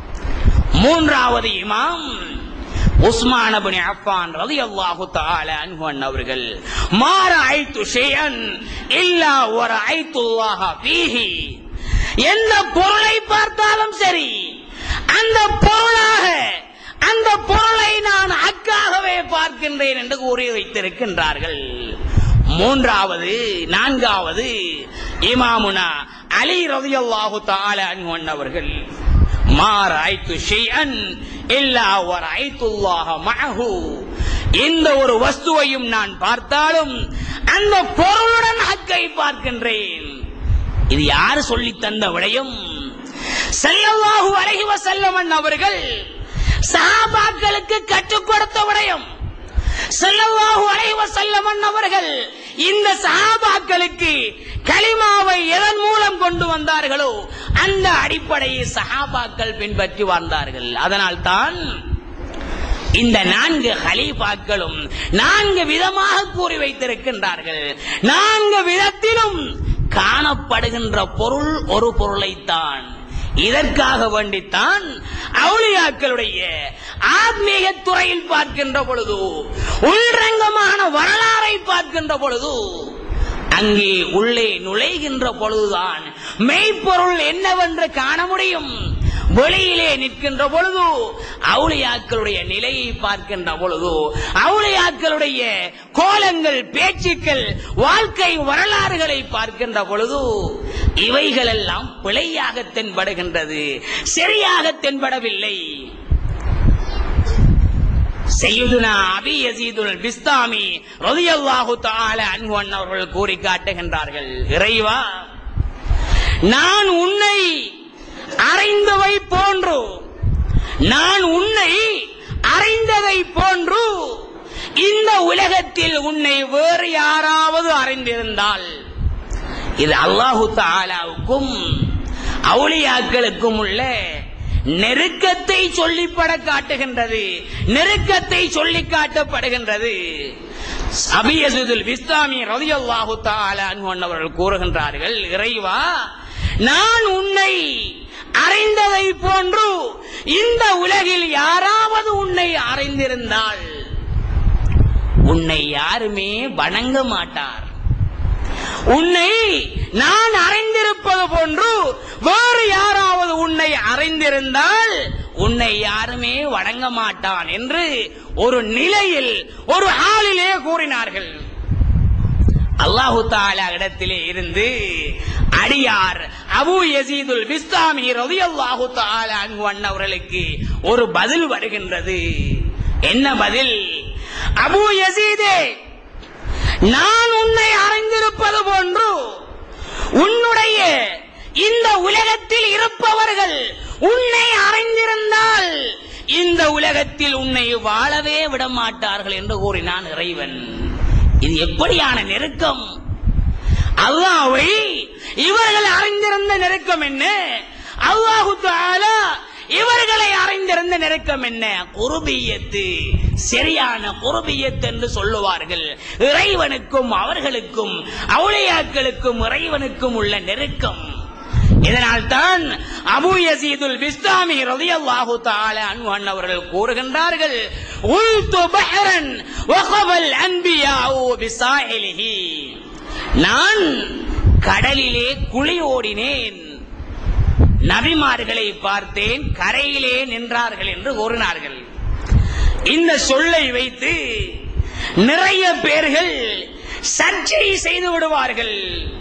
மூன்றாவது இமாம் உஸ்மான் அபின் அஃபான் ரலியல்லாஹு தஆலா அன்ஹு அவர்கள் மாற ஐத்து ஷையன் இல்லா ஒரு ஐத்துல்லாஹ ஃபீஹி எந்த பொருளை பார்த்தாலும் சரி அந்த பொருளாக அந்த பொருளை நான் ஹக்காகவே பார்க்கின்றேன் என்று கூறி வைத்திருக்கின்றார்கள் மூன்றாவது நான்காவது இமாமுனா அலி ரலியல்லாஹு தஆலா அன்ஹு அவர்கள் ما رأيت شيئا إلا ورأيت الله معه இந்த ஒரு வஸ்துவையும் நான் பார்த்தாலும் அந்த பொருளுடன் ஹக்கை பார்க்கின்றேன் இது யார் சொல்லி தந்த விடயம் ஸல்லல்லாஹு அலைஹி வஸல்லம் அவர்கள் சஹாபாக்களுக்கு கற்றுக் கொடுத்த விடயம் ஸல்லல்லாஹு அலைஹி வஸல்லம் அவர்கள் இந்த சஹாபாக்களுக்கு கலிமாவை எதன் மூலம் கொண்டு வந்தார்களோ அந்த அடிப்படையை சஹாபாக்கள் பின்பற்றி வந்தார்கள் அதனால் தான் இந்த நான்கு ஹலீஃபாக்களும் நான்கு விதமாக கூறி வைத்திருக்கின்றார்கள் நான்கு விதத்திலும் காணப்படுகின்ற பொருள் ஒரு பொருளைத்தான் இதற்காக வேண்டித்தான் அவுளியாக்களுடைய ஆத்மீக துறையில் பார்க்கின்ற பொழுது உள்ரங்கமான வரலாறை பார்க்கின்ற பொழுது அங்கே உள்ளே நுழைகின்ற பொழுதுதான் மெய்ப்பொருள் என்னவென்று காண முடியும் வெளியிலே நிற்கின்ற பொழுது அவுளியாக்களுடைய நிலையை பார்க்கின்ற பொழுது அவுளியாக்களுடைய கோலங்கள் பேச்சுக்கள் வாழ்க்கை வரலாறுகளை பார்க்கின்ற பொழுது இவைகளெல்லாம் பிழையாக தென்படுகின்றது சரியாக தென்படவில்லை செய்யுதுனா அபி யசீதுல் பிஸ்தாமி ரலியல்லாஹு தஆலா அன்ஹு அவர்கள் கூறி காட்டுகின்றார்கள் இறைவா நான் உன்னை அறிந்தவை போன்று நான் உன்னை அறிந்ததை போன்று இந்த உலகத்தில் உன்னை வேறு யாராவது அறிந்திருந்தால் இது அல்லாஹு தாலாவுக்கும் அவுளியாக்களுக்கும் உள்ள நெருக்கத்தை சொல்லிப்பட காட்டுகின்றது நெருக்கத்தை சொல்லி காட்டப்படுகின்றது அபியசுதுல் விஸ்தாமி ரலியல்லாஹு தஆலா அன்ஹு அவர்கள் கூறுகின்றார்கள் இறைவா நான் உன்னை அறிந்ததை போன்று இந்த உலகில் யாராவது உன்னை அறிந்திருந்தால் உன்னை யாருமே வணங்க மாட்டார் உன்னை நான் அறிந்திருப்பது போன்று வேறு யாராவது உன்னை அறிந்திருந்தால் உன்னை யாருமே வணங்க மாட்டான் என்று ஒரு நிலையில் ஒரு ஆளிலே கூறினார்கள் அல்லாஹு தாலா இடத்திலே இருந்து அடியார் அபு யசீதுல் பிஸ்தாமி ரலியல்லாஹு தஆலா அன்ஹு அவர்களுக்கு ஒரு பதில் வருகின்றது என்ன பதில் அபு யசீதே நான் உன்னை அறிந்திருப்பது போன்று உன்னுடைய இந்த உலகத்தில் இருப்பவர்கள் உன்னை அறிந்திருந்தால் இந்த உலகத்தில் உன்னை வாழவே விட மாட்டார்கள் என்று கூறினான் இறைவன் இது எப்படியான நெருக்கம் அல்லாவை இவர்கள் அறிந்திருந்த நெருக்கம் என்ன அல்லாஹு தாலா இவர்களை அறிந்திருந்த நெருக்கம் என்ன குருபியத்து சரியான குருபியத் என்று சொல்லுவார்கள் இறைவனுக்கும் அவர்களுக்கும் அவுளியாக்களுக்கும் இறைவனுக்கும் உள்ள நெருக்கம் இதனால் தான் அபு யசீதுல் பிஸ்தாமி ரலியல்லாஹு தஆலா அன்ஹு அவர்கள் கூறுகின்றார்கள் உல்து பஹரன் வகபல் அன்பியாஉ பிசாஹிலிஹி நான் கடலிலே குழி ஓடினேன் நபிமார்களை பார்த்தேன் கரையிலே நின்றார்கள் என்று கூறினார்கள் இந்த சொல்லை வைத்து நிறைய பேர்கள் சர்ச்சை செய்து விடுவார்கள்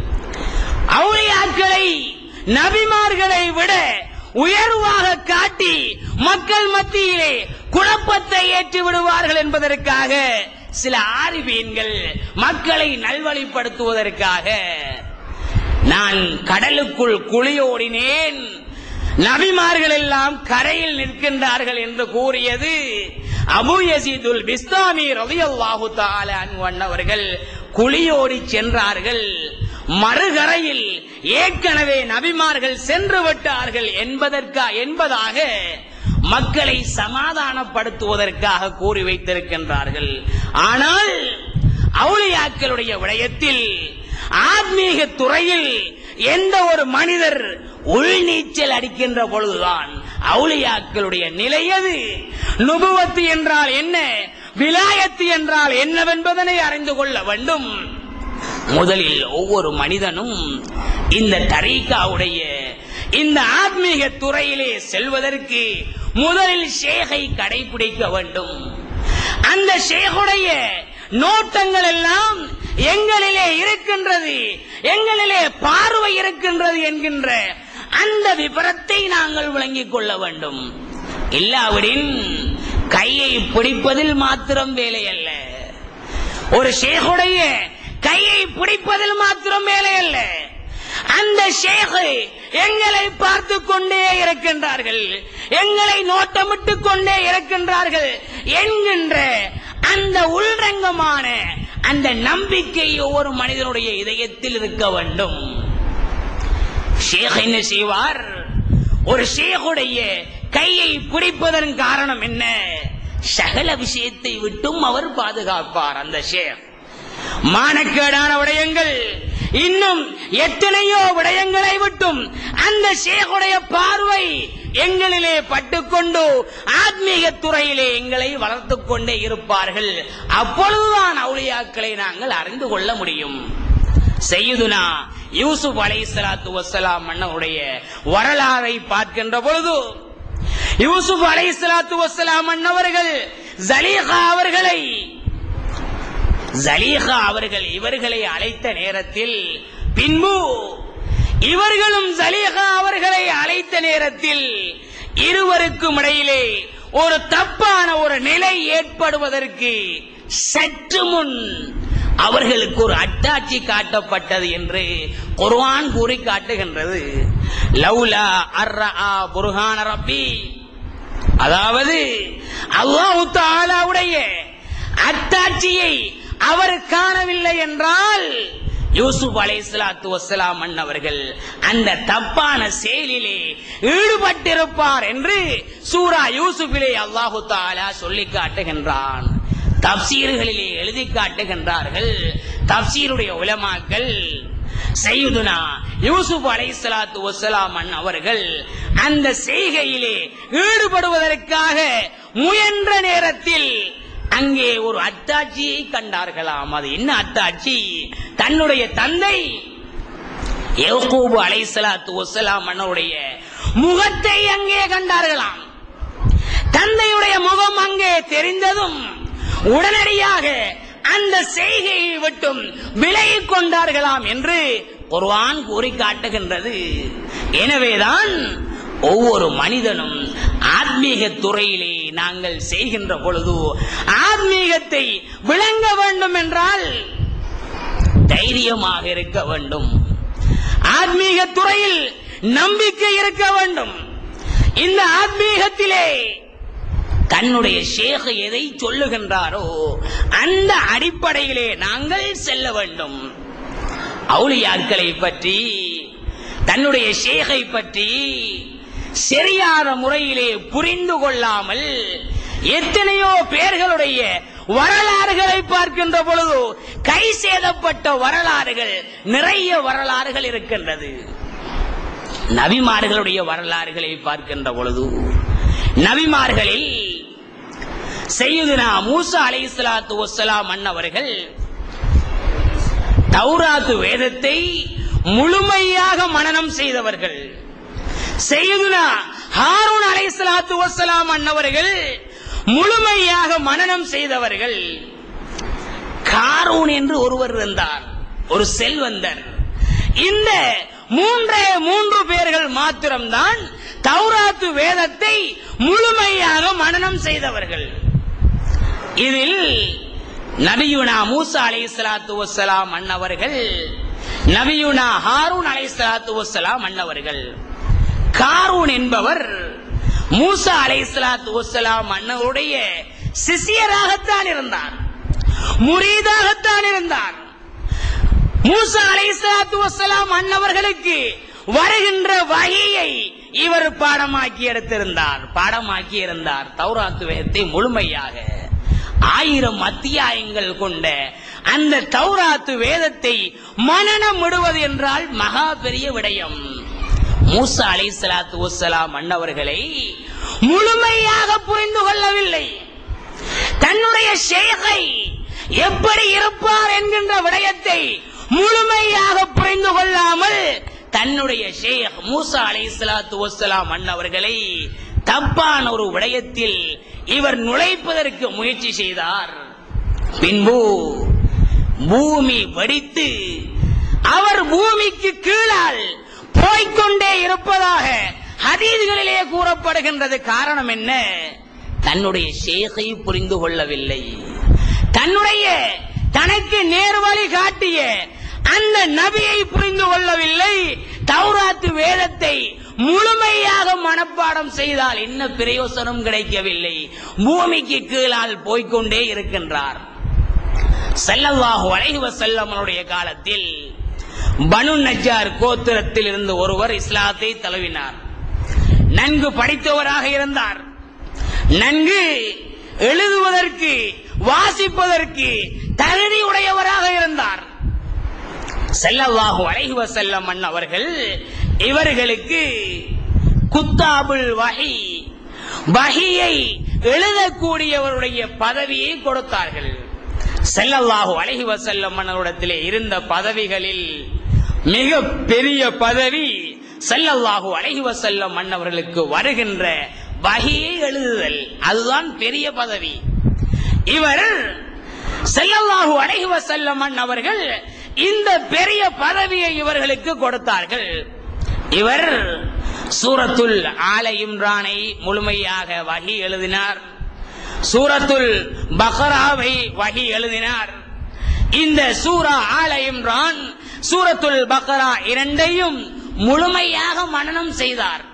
அவுளியாக்களை நபிமார்களை விட உயர்வாக காட்டி மக்கள் மத்தியிலே குழப்பத்தை ஏற்றி விடுவார்கள் என்பதற்காக சில ஆரிபீன்கள் மக்களை நல்வழிப்படுத்துவதற்காக நான் கடலுக்குள் குளியோடினேன் நபிமார்கள் எல்லாம் கரையில் நிற்கின்றார்கள் என்று கூறியது அபு யசீதுல் பிஸ்தாமி ரலியல்லாஹு தஆலா அன்ஹு அன்னவர்கள் குழியோடி சென்றார்கள் மறுகரையில் ஏற்கனவே நபிமார்கள் சென்று விட்டார்கள் என்பதற்கா என்பதாக மக்களை சமாதானப்படுத்துவதற்காக கூறி வைத்திருக்கின்றார்கள் ஆனால் அவுளியாக்களுடைய விடயத்தில் ஆத்மீக துறையில் எந்த ஒரு மனிதர் உள்நீச்சல் அடிக்கின்ற பொழுதுதான் அவுளியாக்களுடைய நிலை அது நுபுவத்து என்றால் என்ன விலாயத்து என்றால் என்னவென்பதனை அறிந்து கொள்ள வேண்டும் முதலில் ஒவ்வொரு மனிதனும் இந்த தரீகாவுடைய இந்த ஆத்மீக துறையிலே செல்வதற்கு முதலில் ஷேகை கடைபிடிக்க வேண்டும் அந்த ஷேகுடைய நோட்டங்கள் எல்லாம் எங்களிலே இருக்கின்றது எங்களிலே பார்வை இருக்கின்றது என்கின்ற அந்த விபரத்தை நாங்கள் விளங்கிக் கொள்ள வேண்டும் இல்லாவிடின் கையை பிடிப்பதில் மாத்திரம் வேலை அல்ல ஒரு ஷேகுடைய கையை பிடிப்பதில் மாத்திரம் வேலை அல்ல அந்த ஷேகு எங்களை பார்த்து கொண்டே இருக்கின்றார்கள் எங்களை நோட்டமிட்டுக் கொண்டே இருக்கின்றார்கள் என்கின்ற அந்த உள்ரங்கமான அந்த நம்பிக்கை ஒவ்வொரு மனிதனுடைய இதயத்தில் இருக்க வேண்டும் ஷேக் என்ன செய்வார் ஒரு ஷேகுடைய கையை பிடிப்பதன் காரணம் என்ன சகல விஷயத்தை விட்டும் அவர் பாதுகாப்பார் அந்த ஷேக் மானக்கேடான விடயங்கள் இன்னும் எத்தனையோ விடயங்களை விட்டும் அந்த ஷேகுடைய பார்வை எங்களிலே பட்டுக்கொண்டு ஆத்மீக துறையிலே எங்களை வளர்த்துக் கொண்டே இருப்பார்கள் அப்பொழுதுதான் அவுளியாக்களை நாங்கள் அறிந்து கொள்ள முடியும் செய்யுதுனா யூசுப் அலை சலாத்து வசலாம் மன்னனுடைய வரலாறை பார்க்கின்ற பொழுது யூசுப் அலை சலாத்து வசலாம் மன்னவர்கள் ஜலீஹா அவர்களை ஜலீஹா அவர்கள் இவர்களை அழைத்த நேரத்தில் பின்பு இவர்களும் ஜலீஹா அவர்களை அழைத்த நேரத்தில் இருவருக்கும் இடையிலே ஒரு தப்பான ஒரு நிலை ஏற்படுவதற்கு சற்று முன் அவர்களுக்கு ஒரு அட்டாட்சி காட்டப்பட்டது என்று குர்ஆன் கூறி காட்டுகின்றது லவ்லா அர்ரா புர்ஹான ரப்பி அதாவது அல்லாஹ் தாலாவுடைய அத்தாட்சியை அவர் காணவில்லை என்றால் யூசுப் அலைஹிஸ்ஸலாத்து வஸ்ஸலாம் அன்னவர்கள் அந்த தப்பான செயலிலே ஈடுபட்டிருப்பார் என்று சூரா யூசுஃபிலே அல்லாஹு தாலா சொல்லி காட்டுகின்றான் தப்சீர்களிலே எழுதி காட்டுகின்றார்கள் தப்சீருடைய உலமாக்கள் செய்யுதுனா யூசுப் அலைஹிஸ்ஸலாத்து வஸ்ஸலாம் அவர்கள் அந்த செய்கையிலே ஈடுபடுவதற்காக முயன்ற நேரத்தில் அங்கே ஒரு அத்தாட்சியை கண்டார்களாம் அது என்ன அத்தாட்சி தன்னுடைய தந்தை யக்கூபு அலைஹிஸ்ஸலாத்து வஸ்ஸலாம் அண்ணனுடைய முகத்தை அங்கே கண்டார்களாம் தந்தையுடைய முகம் அங்கே தெரிந்ததும் உடனடியாக அந்த செய்கையை விட்டும் விலகிக் கொண்டார்களாம் என்று குர்ஆன் கூறி காட்டுகின்றது எனவேதான் ஒவ்வொரு மனிதனும் ஆத்மீக துறையிலே நாங்கள் செய்கின்ற பொழுது ஆத்மீகத்தை விளங்க வேண்டும் என்றால் தைரியமாக இருக்க வேண்டும் ஆத்மீக துறையில் நம்பிக்கை இருக்க வேண்டும் இந்த ஆத்மீகத்திலே தன்னுடைய ஷேக் எதை சொல்லுகின்றாரோ அந்த அடிப்படையிலே நாங்கள் செல்ல வேண்டும் அவுளியாக்களை பற்றி தன்னுடைய ஷேகை பற்றி சரியான முறையிலே புரிந்து கொள்ளாமல் எத்தனையோ பேர்களுடைய வரலாறுகளை பார்க்கின்ற பொழுது கை சேதப்பட்ட வரலாறுகள் நிறைய வரலாறுகள் இருக்கின்றது நபிமார்களுடைய வரலாறுகளை பார்க்கின்ற பொழுது நபிமார்களில் செய்யுதுனா மூசா அலை சலாத்து வசலாம் அன்னவர்கள் தௌராத்து வேதத்தை முழுமையாக மனனம் செய்தவர்கள் செய்யுதுனா ஹாரூன் அலை சலாத்து வசலாம் அன்னவர்கள் முழுமையாக மனனம் செய்தவர்கள் காரூன் என்று ஒருவர் இருந்தார் ஒரு செல்வந்தர் இந்த மூன்றே மூன்று பேர்கள் மாத்திரம்தான் தௌராத்து வேதத்தை முழுமையாக மனனம் செய்தவர்கள் இதில் நபியுனா மூசா அலை சலாத்து வசலாம் அன்னவர்கள் நபியுனா ஹாரூன் அலை சலாத்து வசலாம் அன்னவர்கள் காரூன் என்பவர் மூசா அலைஹிஸ்ஸலாத்து வஸ்ஸலாம் அண்ணவருடைய சிசியராகத்தான் இருந்தார் முரீதாகத்தான் இருந்தார் மூசா அலைஹிஸ்ஸலாத்து வஸ்ஸலாம் அன்னவர்களுக்கு வருகின்ற வகையை இவர் பாடமாக்கி எடுத்திருந்தார் பாடமாக்கி இருந்தார் தௌராத்து வேதத்தை முழுமையாக ஆயிரம் அத்தியாயங்கள் கொண்ட அந்த தௌராத்து வேதத்தை மனனம் விடுவது என்றால் மகா பெரிய விடயம் மூசா அலைஹிஸ்ஸலாத்து வஸ்ஸலாம் அன்னவர்களை முழுமையாக புரிந்து கொள்ளவில்லை தன்னுடைய ஷேகை எப்படி இருப்பார் என்கின்ற விடயத்தை முழுமையாக புரிந்து கொள்ளாமல் தன்னுடைய ஷேக் மூசா அலை சலாத்து வசலாம் அண்ணவர்களை தப்பான ஒரு விடயத்தில் இவர் நுழைப்பதற்கு முயற்சி செய்தார் பின்பு பூமி வெடித்து அவர் பூமிக்கு கீழால் போய்க்கொண்டே இருப்பதாக ஹதீதுகளிலே கூறப்படுகின்றது காரணம் என்ன தன்னுடைய ஷேகை புரிந்து கொள்ளவில்லை தன்னுடைய தனக்கு நேர்வழி காட்டிய அந்த நபியை புரிந்து கொள்ளவில்லை தௌராத்து வேதத்தை முழுமையாக மனப்பாடம் செய்தால் என்ன பிரயோசனம் கிடைக்கவில்லை பூமிக்கு கீழால் போய்க்கொண்டே இருக்கின்றார் செல்லவாகு அலைஹி செல்லமனுடைய காலத்தில் பனு நஜார் கோத்திரத்தில் இருந்து ஒருவர் இஸ்லாத்தை தழுவினார் நன்கு படித்தவராக இருந்தார் நன்கு எழுதுவதற்கு வாசிப்பதற்கு தகுதி உடையவராக இருந்தார் செல்லவாகு அலைஹி வசல்லம் அவர்கள் இவர்களுக்கு குத்தாபுல் வஹி வஹியை எழுதக்கூடியவருடைய பதவியை கொடுத்தார்கள் செல்லல்லாஹு அலைஹி வசல்லம் மன்னரிடத்திலே இருந்த பதவிகளில் மிக பெரிய பதவி செல்லல்லாஹு அலைஹி வசல்லம் மன்னவர்களுக்கு வருகின்ற வகையை எழுதுதல் அதுதான் பெரிய பதவி இவர் செல்லல்லாஹு அலைஹி வசல்லம் அவர்கள் இந்த பெரிய பதவியை இவர்களுக்கு கொடுத்தார்கள் இவர் சூரத்துல் ஆல இம்ரானை முழுமையாக வகி எழுதினார் சூரத்துல் பக்ராவை வகி எழுதினார் இந்த சூரா ஆல இம்ரான் சூரத்துல் பக்ரா இரண்டையும் முழுமையாக மனனம் செய்தார்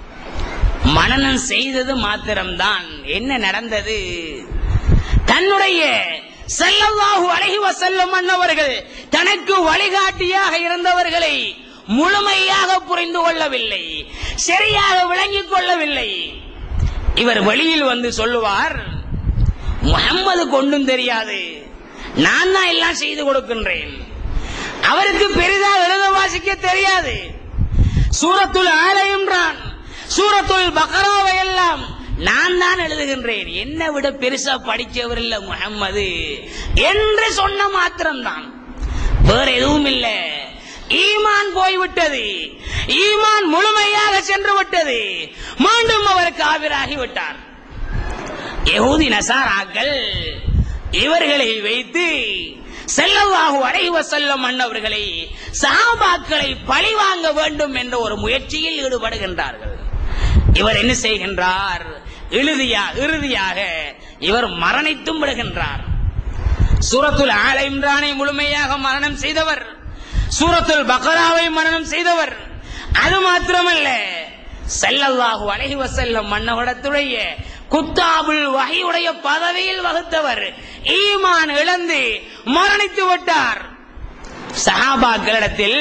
மனனம் செய்தது மாத்திரம்தான் என்ன நடந்தது தன்னுடைய செல்லல்லாஹு அலைஹி வஸல்லம் அன்னவர்கள் தனக்கு வழிகாட்டியாக இருந்தவர்களை முழுமையாக புரிந்து கொள்ளவில்லை சரியாக விளங்கிக் கொள்ளவில்லை இவர் வெளியில் வந்து சொல்லுவார் முகம்மது கொண்டும் தெரியாது நான் தான் எல்லாம் செய்து கொடுக்கின்றேன் அவருக்கு பெரிதாக எழுத வாசிக்க தெரியாது சூரத்துல் ஆலயம்ன்றான் சூரத்துல் பக்ராவை எல்லாம் நான் தான் எழுதுகின்றேன் என்னை விட பெருசா படிச்சவர் இல்ல முகம்மது என்று சொன்ன மாத்திரம்தான் வேற எதுவும் இல்ல ஈமான் போய்விட்டது ஈமான் முழுமையாக சென்று விட்டது மீண்டும் அவர் காவிராகி விட்டார் யகூதி நசாராக்கள் இவர்களை வைத்து செல்லவாகு அடைவ செல்லும் மன்னவர்களை சாபாக்களை பழிவாங்க வேண்டும் என்ற ஒரு முயற்சியில் ஈடுபடுகின்றார்கள் இவர் என்ன செய்கின்றார் இறுதியா இறுதியாக இவர் மரணித்தும் விடுகின்றார் சூரத்துல் ஆல இம்ரானை முழுமையாக மரணம் செய்தவர் சூரத்துல் பக்ராவை மரணம் செய்தவர் அது மாத்திரமல்ல செல்லல்லாஹு அலைஹி வஸல்லம் மன்னவடத்துடைய குத்தாபுல் வகையுடைய பதவியில் வகுத்தவர் ஈமான் இழந்து மரணித்து விட்டார் சஹாபாக்களிடத்தில்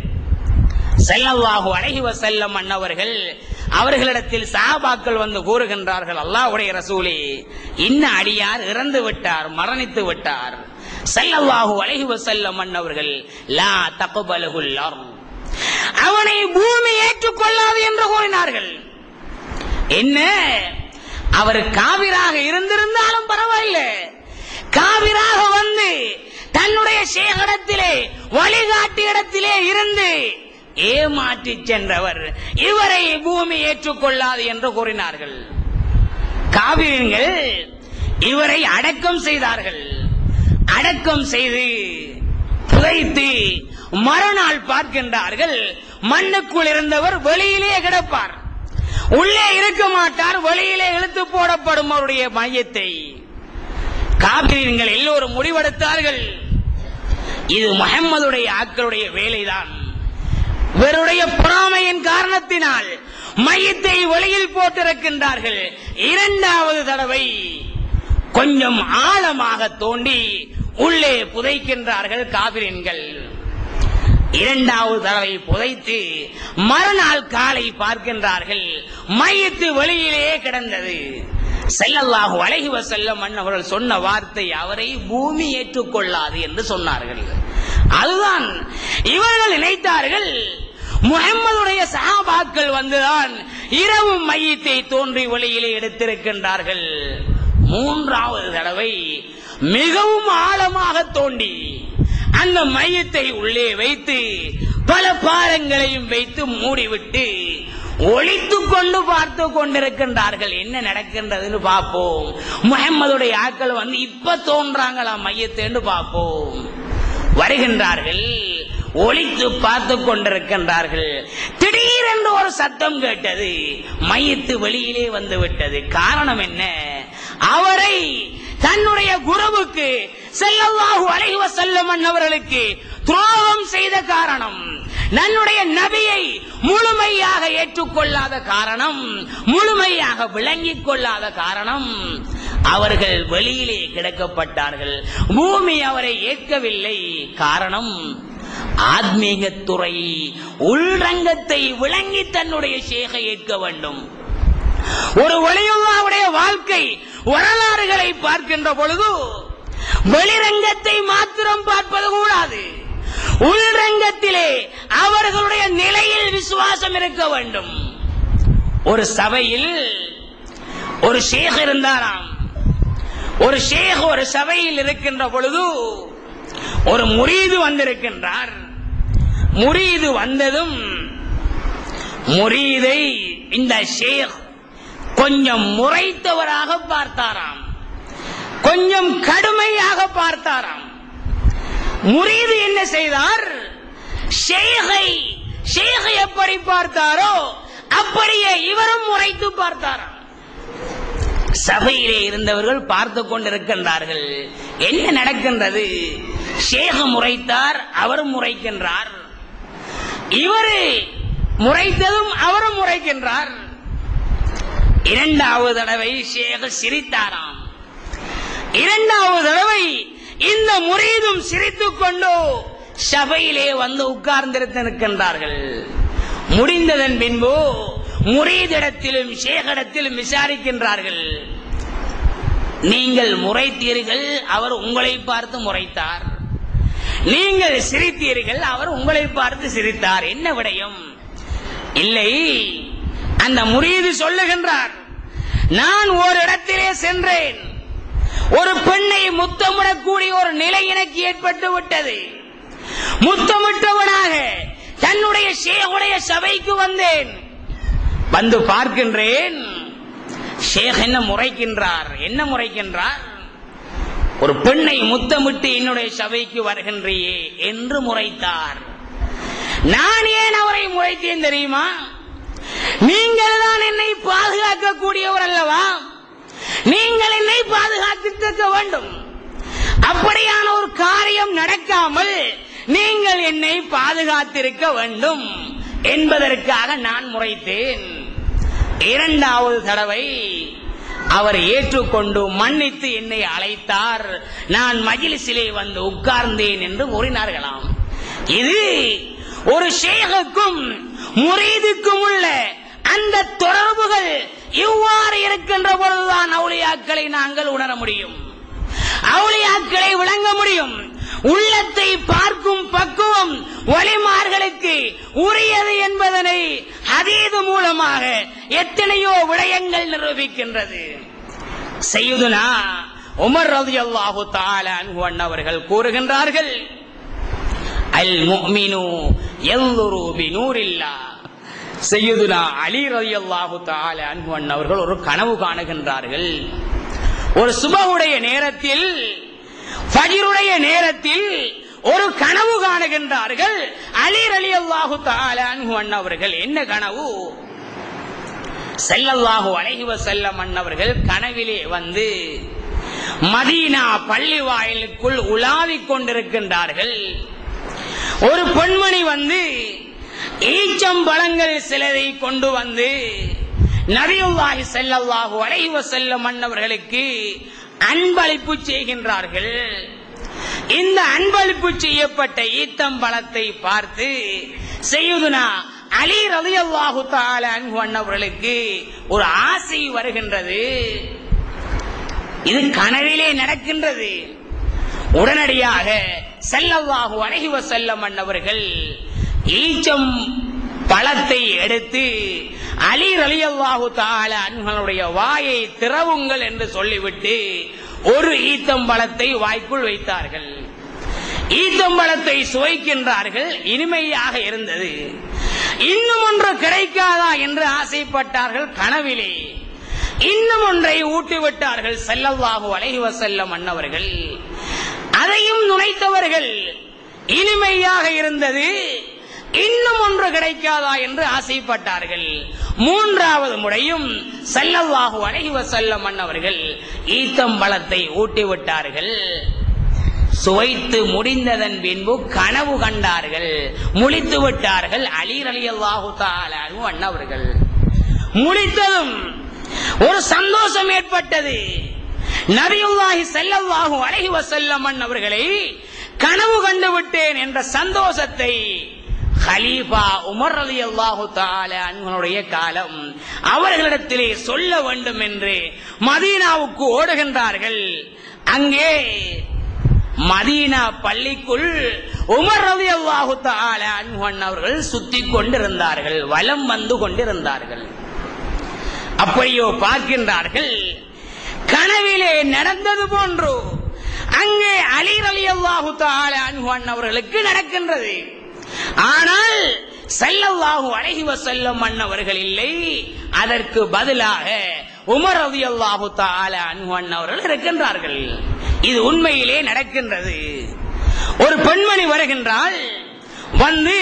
செல்லல்லாஹு அலைஹி வஸல்லம் அன்னவர்கள் அவர்களிடத்தில் சஹாபாக்கள் வந்து கூறுகின்றார்கள் அல்லாஹ்வுடைய ரசூலே இன்ன அடியார் இறந்து விட்டார் மரணித்து விட்டார் செல்லல்லாஹு அலைஹி வஸல்லம் அன்னவர்கள் லா தக்பலுல் அர்த் அவனை பூமி ஏற்றுக்கொள்ளாது என்று கூறினார்கள் என்ன அவர் காவிராக இருந்திருந்தாலும் பரவாயில்லை காவிராக வந்து தன்னுடைய சேகடத்திலே வழிகாட்டி இடத்திலே இருந்து ஏமாற்றி சென்றவர் இவரை பூமி ஏற்றுக்கொள்ளாது என்று கூறினார்கள் காவிரியங்கள் இவரை அடக்கம் செய்தார்கள் அடக்கம் செய்து புதைத்து மறுநாள் பார்க்கின்றார்கள் மண்ணுக்குள் இருந்தவர் வெளியிலே கிடப்பார் உள்ளே இருக்க மாட்டார் வெளியிலே இழுத்து போடப்படும் அவருடைய மையத்தை காபிரியங்கள் எல்லோரும் முடிவெடுத்தார்கள் இது முகம்மதுடைய ஆக்களுடைய வேலைதான் இவருடைய பொறாமையின் காரணத்தினால் மையத்தை வெளியில் போட்டிருக்கின்றார்கள் இரண்டாவது தடவை கொஞ்சம் ஆழமாக தோண்டி உள்ளே புதைக்கின்றார்கள் காபிரின்கள் இரண்டாவது தடவை புதைத்து மறுநாள் காலை பார்க்கின்றார்கள் மையத்து வெளியிலே கிடந்தது செல்லல்லாஹு அழகி வசல்லம் அவர்கள் சொன்ன வார்த்தை அவரை பூமி ஏற்றுக்கொள்ளாது என்று சொன்னார்கள் அதுதான் இவர்கள் நினைத்தார்கள் முகம்மதுடைய சஹாபாக்கள் வந்துதான் இரவு மையத்தை தோன்றி வெளியிலே எடுத்திருக்கின்றார்கள் மூன்றாவது தடவை மிகவும் ஆழமாக தோண்டி அந்த மையத்தை உள்ளே வைத்து பல பாலங்களையும் வைத்து மூடிவிட்டு ஒளித்துக் கொண்டு பார்த்து கொண்டிருக்கின்றார்கள் என்ன நடக்கின்றதுன்னு பார்ப்போம் முகம்மதுடைய ஆட்கள் வந்து இப்ப தோன்றாங்களா மையத்தை பார்ப்போம் வருகின்றார்கள் ஒளித்து பார்த்து கொண்டிருக்கின்றார்கள் திடீரென்று ஒரு சத்தம் கேட்டது மையத்து வெளியிலே வந்து விட்டது காரணம் என்ன அவரை தன்னுடைய குருவுக்கு செல்லவாகு அலைவ செல்லமன் அவர்களுக்கு துரோகம் செய்த காரணம் தன்னுடைய நபியை முழுமையாக ஏற்றுக்கொள்ளாத காரணம் முழுமையாக விளங்கிக் கொள்ளாத காரணம் அவர்கள் வெளியிலே கிடக்கப்பட்டார்கள் பூமி அவரை ஏற்கவில்லை காரணம் ஆத்மீகத்துறை உள்ரங்கத்தை விளங்கி தன்னுடைய சேகை ஏற்க வேண்டும் ஒரு ஒளியுள்ளாவுடைய வாழ்க்கை வரலாறுகளை பார்க்கின்ற பொழுது வெளிரங்கத்தை மாத்திரம் பார்ப்பது கூடாது உள்ரங்கத்திலே அவர்களுடைய நிலையில் விசுவாசம் இருக்க வேண்டும் ஒரு சபையில் ஒரு ஷேக் இருந்தாராம் ஒரு ஷேக் ஒரு சபையில் இருக்கின்ற பொழுது ஒரு முரீது வந்திருக்கின்றார் முரீது வந்ததும் முரீதை இந்த ஷேக் கொஞ்சம் முறைத்தவராக பார்த்தாராம் கொஞ்சம் கடுமையாக பார்த்தாராம் முரீது என்ன செய்தார் ஷேகை ஷேகை எப்படி பார்த்தாரோ அப்படியே இவரும் முறைத்து பார்த்தாராம் சபையிலே இருந்தவர்கள் பார்த்து கொண்டிருக்கின்றார்கள் என்ன நடக்கின்றது ஷேக முறைத்தார் அவரும் முறைக்கின்றார் இவரு முறைத்ததும் அவரும் முறைக்கின்றார் இரண்டாவது தடவை ஷேக சிரித்தாராம் இரண்டாவது தடவை இந்த முரீதும் சிரித்துக் கொண்டு சபையிலே வந்து உட்கார்ந்திருக்கின்றார்கள் முடிந்ததன் பின்பு முரீதிடத்திலும் ஷேகடத்திலும் விசாரிக்கின்றார்கள் நீங்கள் முறைத்தீர்கள் அவர் உங்களை பார்த்து முறைத்தார் நீங்கள் சிரித்தீர்கள் அவர் உங்களை பார்த்து சிரித்தார் என்ன விடயம் இல்லை அந்த முரீது சொல்லுகின்றார் நான் ஒரு இடத்திலே சென்றேன் ஒரு பெண்ணை முத்தமிடக்கூடிய ஒரு நிலை எனக்கு ஏற்பட்டு விட்டது முத்தமிட்டவனாக தன்னுடைய ஷேகுடைய சபைக்கு வந்தேன் வந்து பார்க்கின்றேன் ஷேக் என்ன முறைக்கின்றார் என்ன முறைக்கின்றார் ஒரு பெண்ணை முத்தமிட்டு என்னுடைய சபைக்கு வருகின்றியே என்று முறைத்தார் நான் ஏன் அவரை முறைத்தேன் தெரியுமா நீங்கள் தான் என்னை பாதுகாக்கக்கூடியவர் அல்லவா நீங்கள் என்னை பாதுகாத்திருக்க வேண்டும் அப்படியான ஒரு காரியம் நடக்காமல் நீங்கள் என்னை பாதுகாத்திருக்க வேண்டும் என்பதற்காக நான் முறைத்தேன் இரண்டாவது தடவை அவர் ஏற்றுக்கொண்டு மன்னித்து என்னை அழைத்தார் நான் மஜிலிசிலே வந்து உட்கார்ந்தேன் என்று கூறினார்களாம் இது ஒரு ஷேகுக்கும் முரீதுக்கும் உள்ள அந்த தொடர்புகள் இவ்வாறு இருக்கின்ற பொழுதுதான் அவுளியாக்களை நாங்கள் உணர முடியும் அவுளியாக்களை விளங்க முடியும் உள்ளத்தை பார்க்கும் பக்குவம் வலிமார்களுக்கு உரியது என்பதனை அதீது மூலமாக எத்தனையோ விடயங்கள் நிரூபிக்கின்றது செய்யுதுனா உமர் ரதி அல்லாஹு அவர்கள் கூறுகின்றார்கள் அல் முஃமினு எல்லுரு பினூரில்லா செய்யுதுனா அலி ரதி அல்லாஹு அன்ஹுவன் அவர்கள் ஒரு கனவு காணுகின்றார்கள் ஒரு சுபவுடைய நேரத்தில் ஃபஜ்ருடைய நேரத்தில் ஒரு கனவு காணுகின்றார்கள் அலி அலி அல்லாஹு அன்ஹுவன் அவர்கள் என்ன கனவு செல்லல்லாஹு அலைஹி வஸல்லம் அன்னவர்கள் கனவிலே வந்து மதீனா பள்ளி வாயிலுக்குள் உலாவிக் கொண்டிருக்கின்றார்கள் ஒரு பெண்மணி வந்து ஈச்சம்பழங்கள் சிலரை கொண்டு வந்து நபியுல்லாஹி ஸல்லல்லாஹு அலைஹி வஸல்லம் அன்னவர்களுக்கு அன்பளிப்பு செய்கின்றார்கள் இந்த அன்பளிப்பு செய்யப்பட்ட ஈத்தம்பழத்தை பார்த்து செய்யுதுனா அலி ரலியல்லாஹு தஆலா அன்ஹு அன்னவர்களுக்கு ஒரு ஆசை வருகின்றது இது கனவிலே நடக்கின்றது உடனடியாக செல்லல்லாஹு அழகி வசல்லம் அன்னவர்கள் ஈச்சம் பழத்தை எடுத்து அலி ரலியல்லாஹு தால அன்களுடைய வாயை திறவுங்கள் என்று சொல்லிவிட்டு ஒரு ஈத்தம்பழத்தை வாய்க்குள் வைத்தார்கள் ஈத்தம்பழத்தை சுவைக்கின்றார்கள் இனிமையாக இருந்தது இன்னும் ஒன்று கிடைக்காதா என்று ஆசைப்பட்டார்கள் கனவிலே இன்னும் ஒன்றை ஊட்டிவிட்டார்கள் செல்லவாகு அழகி வசல்லம் அன்னவர்கள் அதையும் நுழைத்தவர்கள் இனிமையாக இருந்தது இன்னும் ஒன்று கிடைக்காதா என்று ஆசைப்பட்டார்கள் மூன்றாவது முறையும் செல்லவாகு அழகி வசல்லம் அன்னவர்கள் ஈத்தம்பழத்தை ஊட்டிவிட்டார்கள் சுவைத்து முடிந்ததன் பின்பு கனவு கண்டார்கள் முழித்து விட்டார்கள் அலீர் அலி அல்லாஹு அண்ணவர்கள் முழித்ததும் ஒரு சந்தோஷம் ஏற்பட்டது நபியுல்லாஹி ஸல்லல்லாஹு அலைஹி வஸல்லம் அவர்களை கனவு கண்டு விட்டேன் என்ற சந்தோஷத்தை ஹலீஃபா உமர் ரலியல்லாஹு தஆலா அன்ஹுடைய காலம் அவர்களிடத்திலே சொல்ல வேண்டும் என்று மதீனாவுக்கு ஓடுகின்றார்கள் அங்கே மதீனா பள்ளிக்குள் உமர் ரலியல்லாஹு தஆலா அன்ஹு அவர்கள் சுத்திக் கொண்டிருந்தார்கள் வலம் வந்து கொண்டிருந்தார்கள் அப்படியோ பார்க்கின்றார்கள் கனவிலே நடந்தது போன்று அங்கே அலி அலி அல்லாஹு அன்ஹுவன் அவர்களுக்கு நடக்கின்றது ஆனால் செல்லல்லாஹு அழகி வசல்லம் அன்னவர்கள் இல்லை அதற்கு பதிலாக உமர் ரவி அல்லாஹு தால அன்ஹுவன் அவர்கள் இருக்கின்றார்கள் இது உண்மையிலே நடக்கின்றது ஒரு பெண்மணி வருகின்றாள் வந்து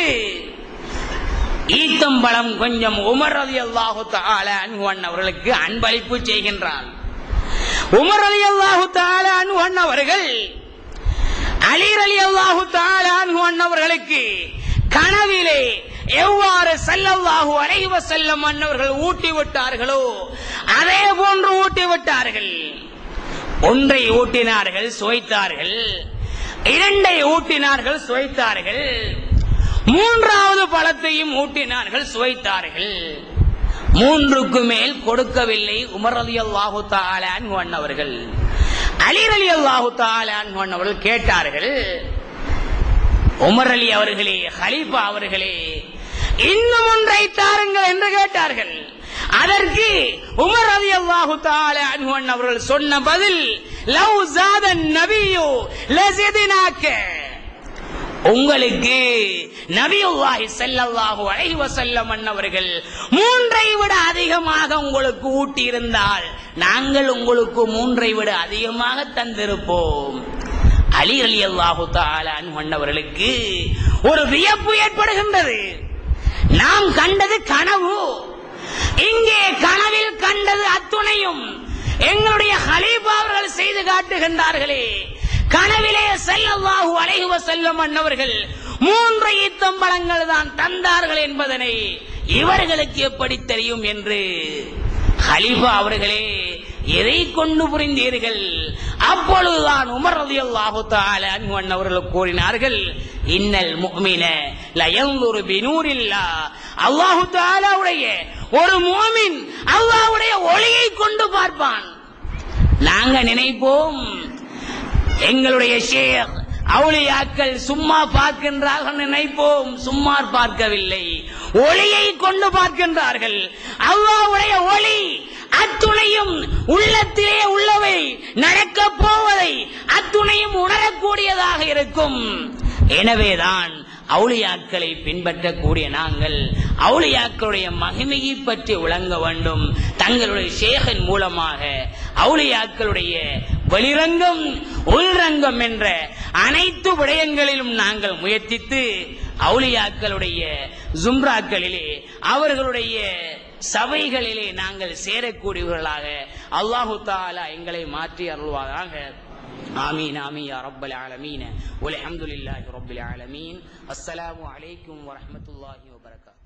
ஈத்தம்பழம் கொஞ்சம் உமர் ரதி அல்லாஹு அன்ஹுவன் அவர்களுக்கு அன்பளிப்பு செய்கின்றான் உமர் அலி அல்லாஹு அன்ஹுவன் அவர்கள் அலீர் அலி அல்லாஹு அன்ஹுவன் அவர்களுக்கு கனவிலே எவ்வாறு செல்லல்லாஹு அலைவ செல்லம் அன்னவர்கள் ஊட்டி விட்டார்களோ அதே போன்று ஊட்டி விட்டார்கள் ஒன்றை ஊட்டினார்கள் சுவைத்தார்கள் இரண்டை ஊட்டினார்கள் சுவைத்தார்கள் மூன்றாவது பழத்தையும் ஊட்டினார்கள் சுவைத்தார்கள் மூன்றுக்கு மேல் கொடுக்கவில்லை உமர் அலி அல்லாஹு தாலான் அவர்கள் அலிர் அலி அல்லாஹு தாலான் அவர்கள் கேட்டார்கள் உமர் அலி அவர்களே ஹலீஃபா அவர்களே இன்னும் ஒன்றை தாருங்கள் என்று கேட்டார்கள் அதற்கு உமர் அலி அல்லாஹு தாலான் அவர்கள் சொன்ன பதில் லவ் ஜாதன் நபியோ லசிதினாக்க உங்களுக்கு நபியுல்லாஹி ஸல்லல்லாஹு அலைஹி வஸல்லம் அன்னவர்கள் மூன்றை விட அதிகமாக உங்களுக்கு ஊட்டி இருந்தால் நாங்கள் உங்களுக்கு மூன்றை விட அதிகமாக தந்திருப்போம் அலி அலி அல்லாஹு அன்னவர்களுக்கு ஒரு வியப்பு ஏற்படுகின்றது நாம் கண்டது கனவு இங்கே கனவில் கண்டது அத்துணையும் எங்களுடைய ஹலீஃபா அவர்கள் செய்து காட்டுகின்றார்களே கனவிலே செல்லவாகு அலைகுவ செல்லும் அன்னவர்கள் மூன்று ஈத்தம்பழங்கள் தான் தந்தார்கள் என்பதனை இவர்களுக்கு எப்படி தெரியும் என்று ஹலிஃபா அவர்களே எதை கொண்டு புரிந்தீர்கள் அப்பொழுதுதான் உமர் ரலியல்லாஹு தஆலா அன்ஹு அவர்கள் கூறினார்கள் இன்னல் முஃமின லயன்துரு பினூரில்லா அல்லாஹு தஆலாவுடைய ஒரு முஃமின் அல்லாஹ்வுடைய ஒளியை கொண்டு பார்ப்பான் நாங்க நினைப்போம் எங்களுடைய ஷேக் அவுளியாக்கள் சும்மா பார்க்கின்றார்கள் நினைப்போம் சும்மா பார்க்கவில்லை ஒளியை கொண்டு பார்க்கின்றார்கள் அல்லாவுடைய ஒளி அத்துணையும் உள்ளத்திலே உள்ளவை நடக்கப் போவதை அத்துணையும் உணரக்கூடியதாக இருக்கும் எனவேதான் அவுளியாக்களை பின்பற்றக்கூடிய நாங்கள் அவுளியாக்களுடைய மகிமையை பற்றி விளங்க வேண்டும் தங்களுடைய சேகன் மூலமாக அவுளியாக்களுடைய வெளிரங்கம் உள்ரங்கம் என்ற அனைத்து விடயங்களிலும் நாங்கள் முயற்சித்து அவுளியாக்களுடைய ஜும்ராக்களிலே அவர்களுடைய சபைகளிலே நாங்கள் சேரக்கூடியவர்களாக அல்லாஹு தாலா எங்களை மாற்றி அருள்வாராக آمين آمين يا رب العالمين والحمد لله رب العالمين السلام عليكم ورحمة الله وبركاته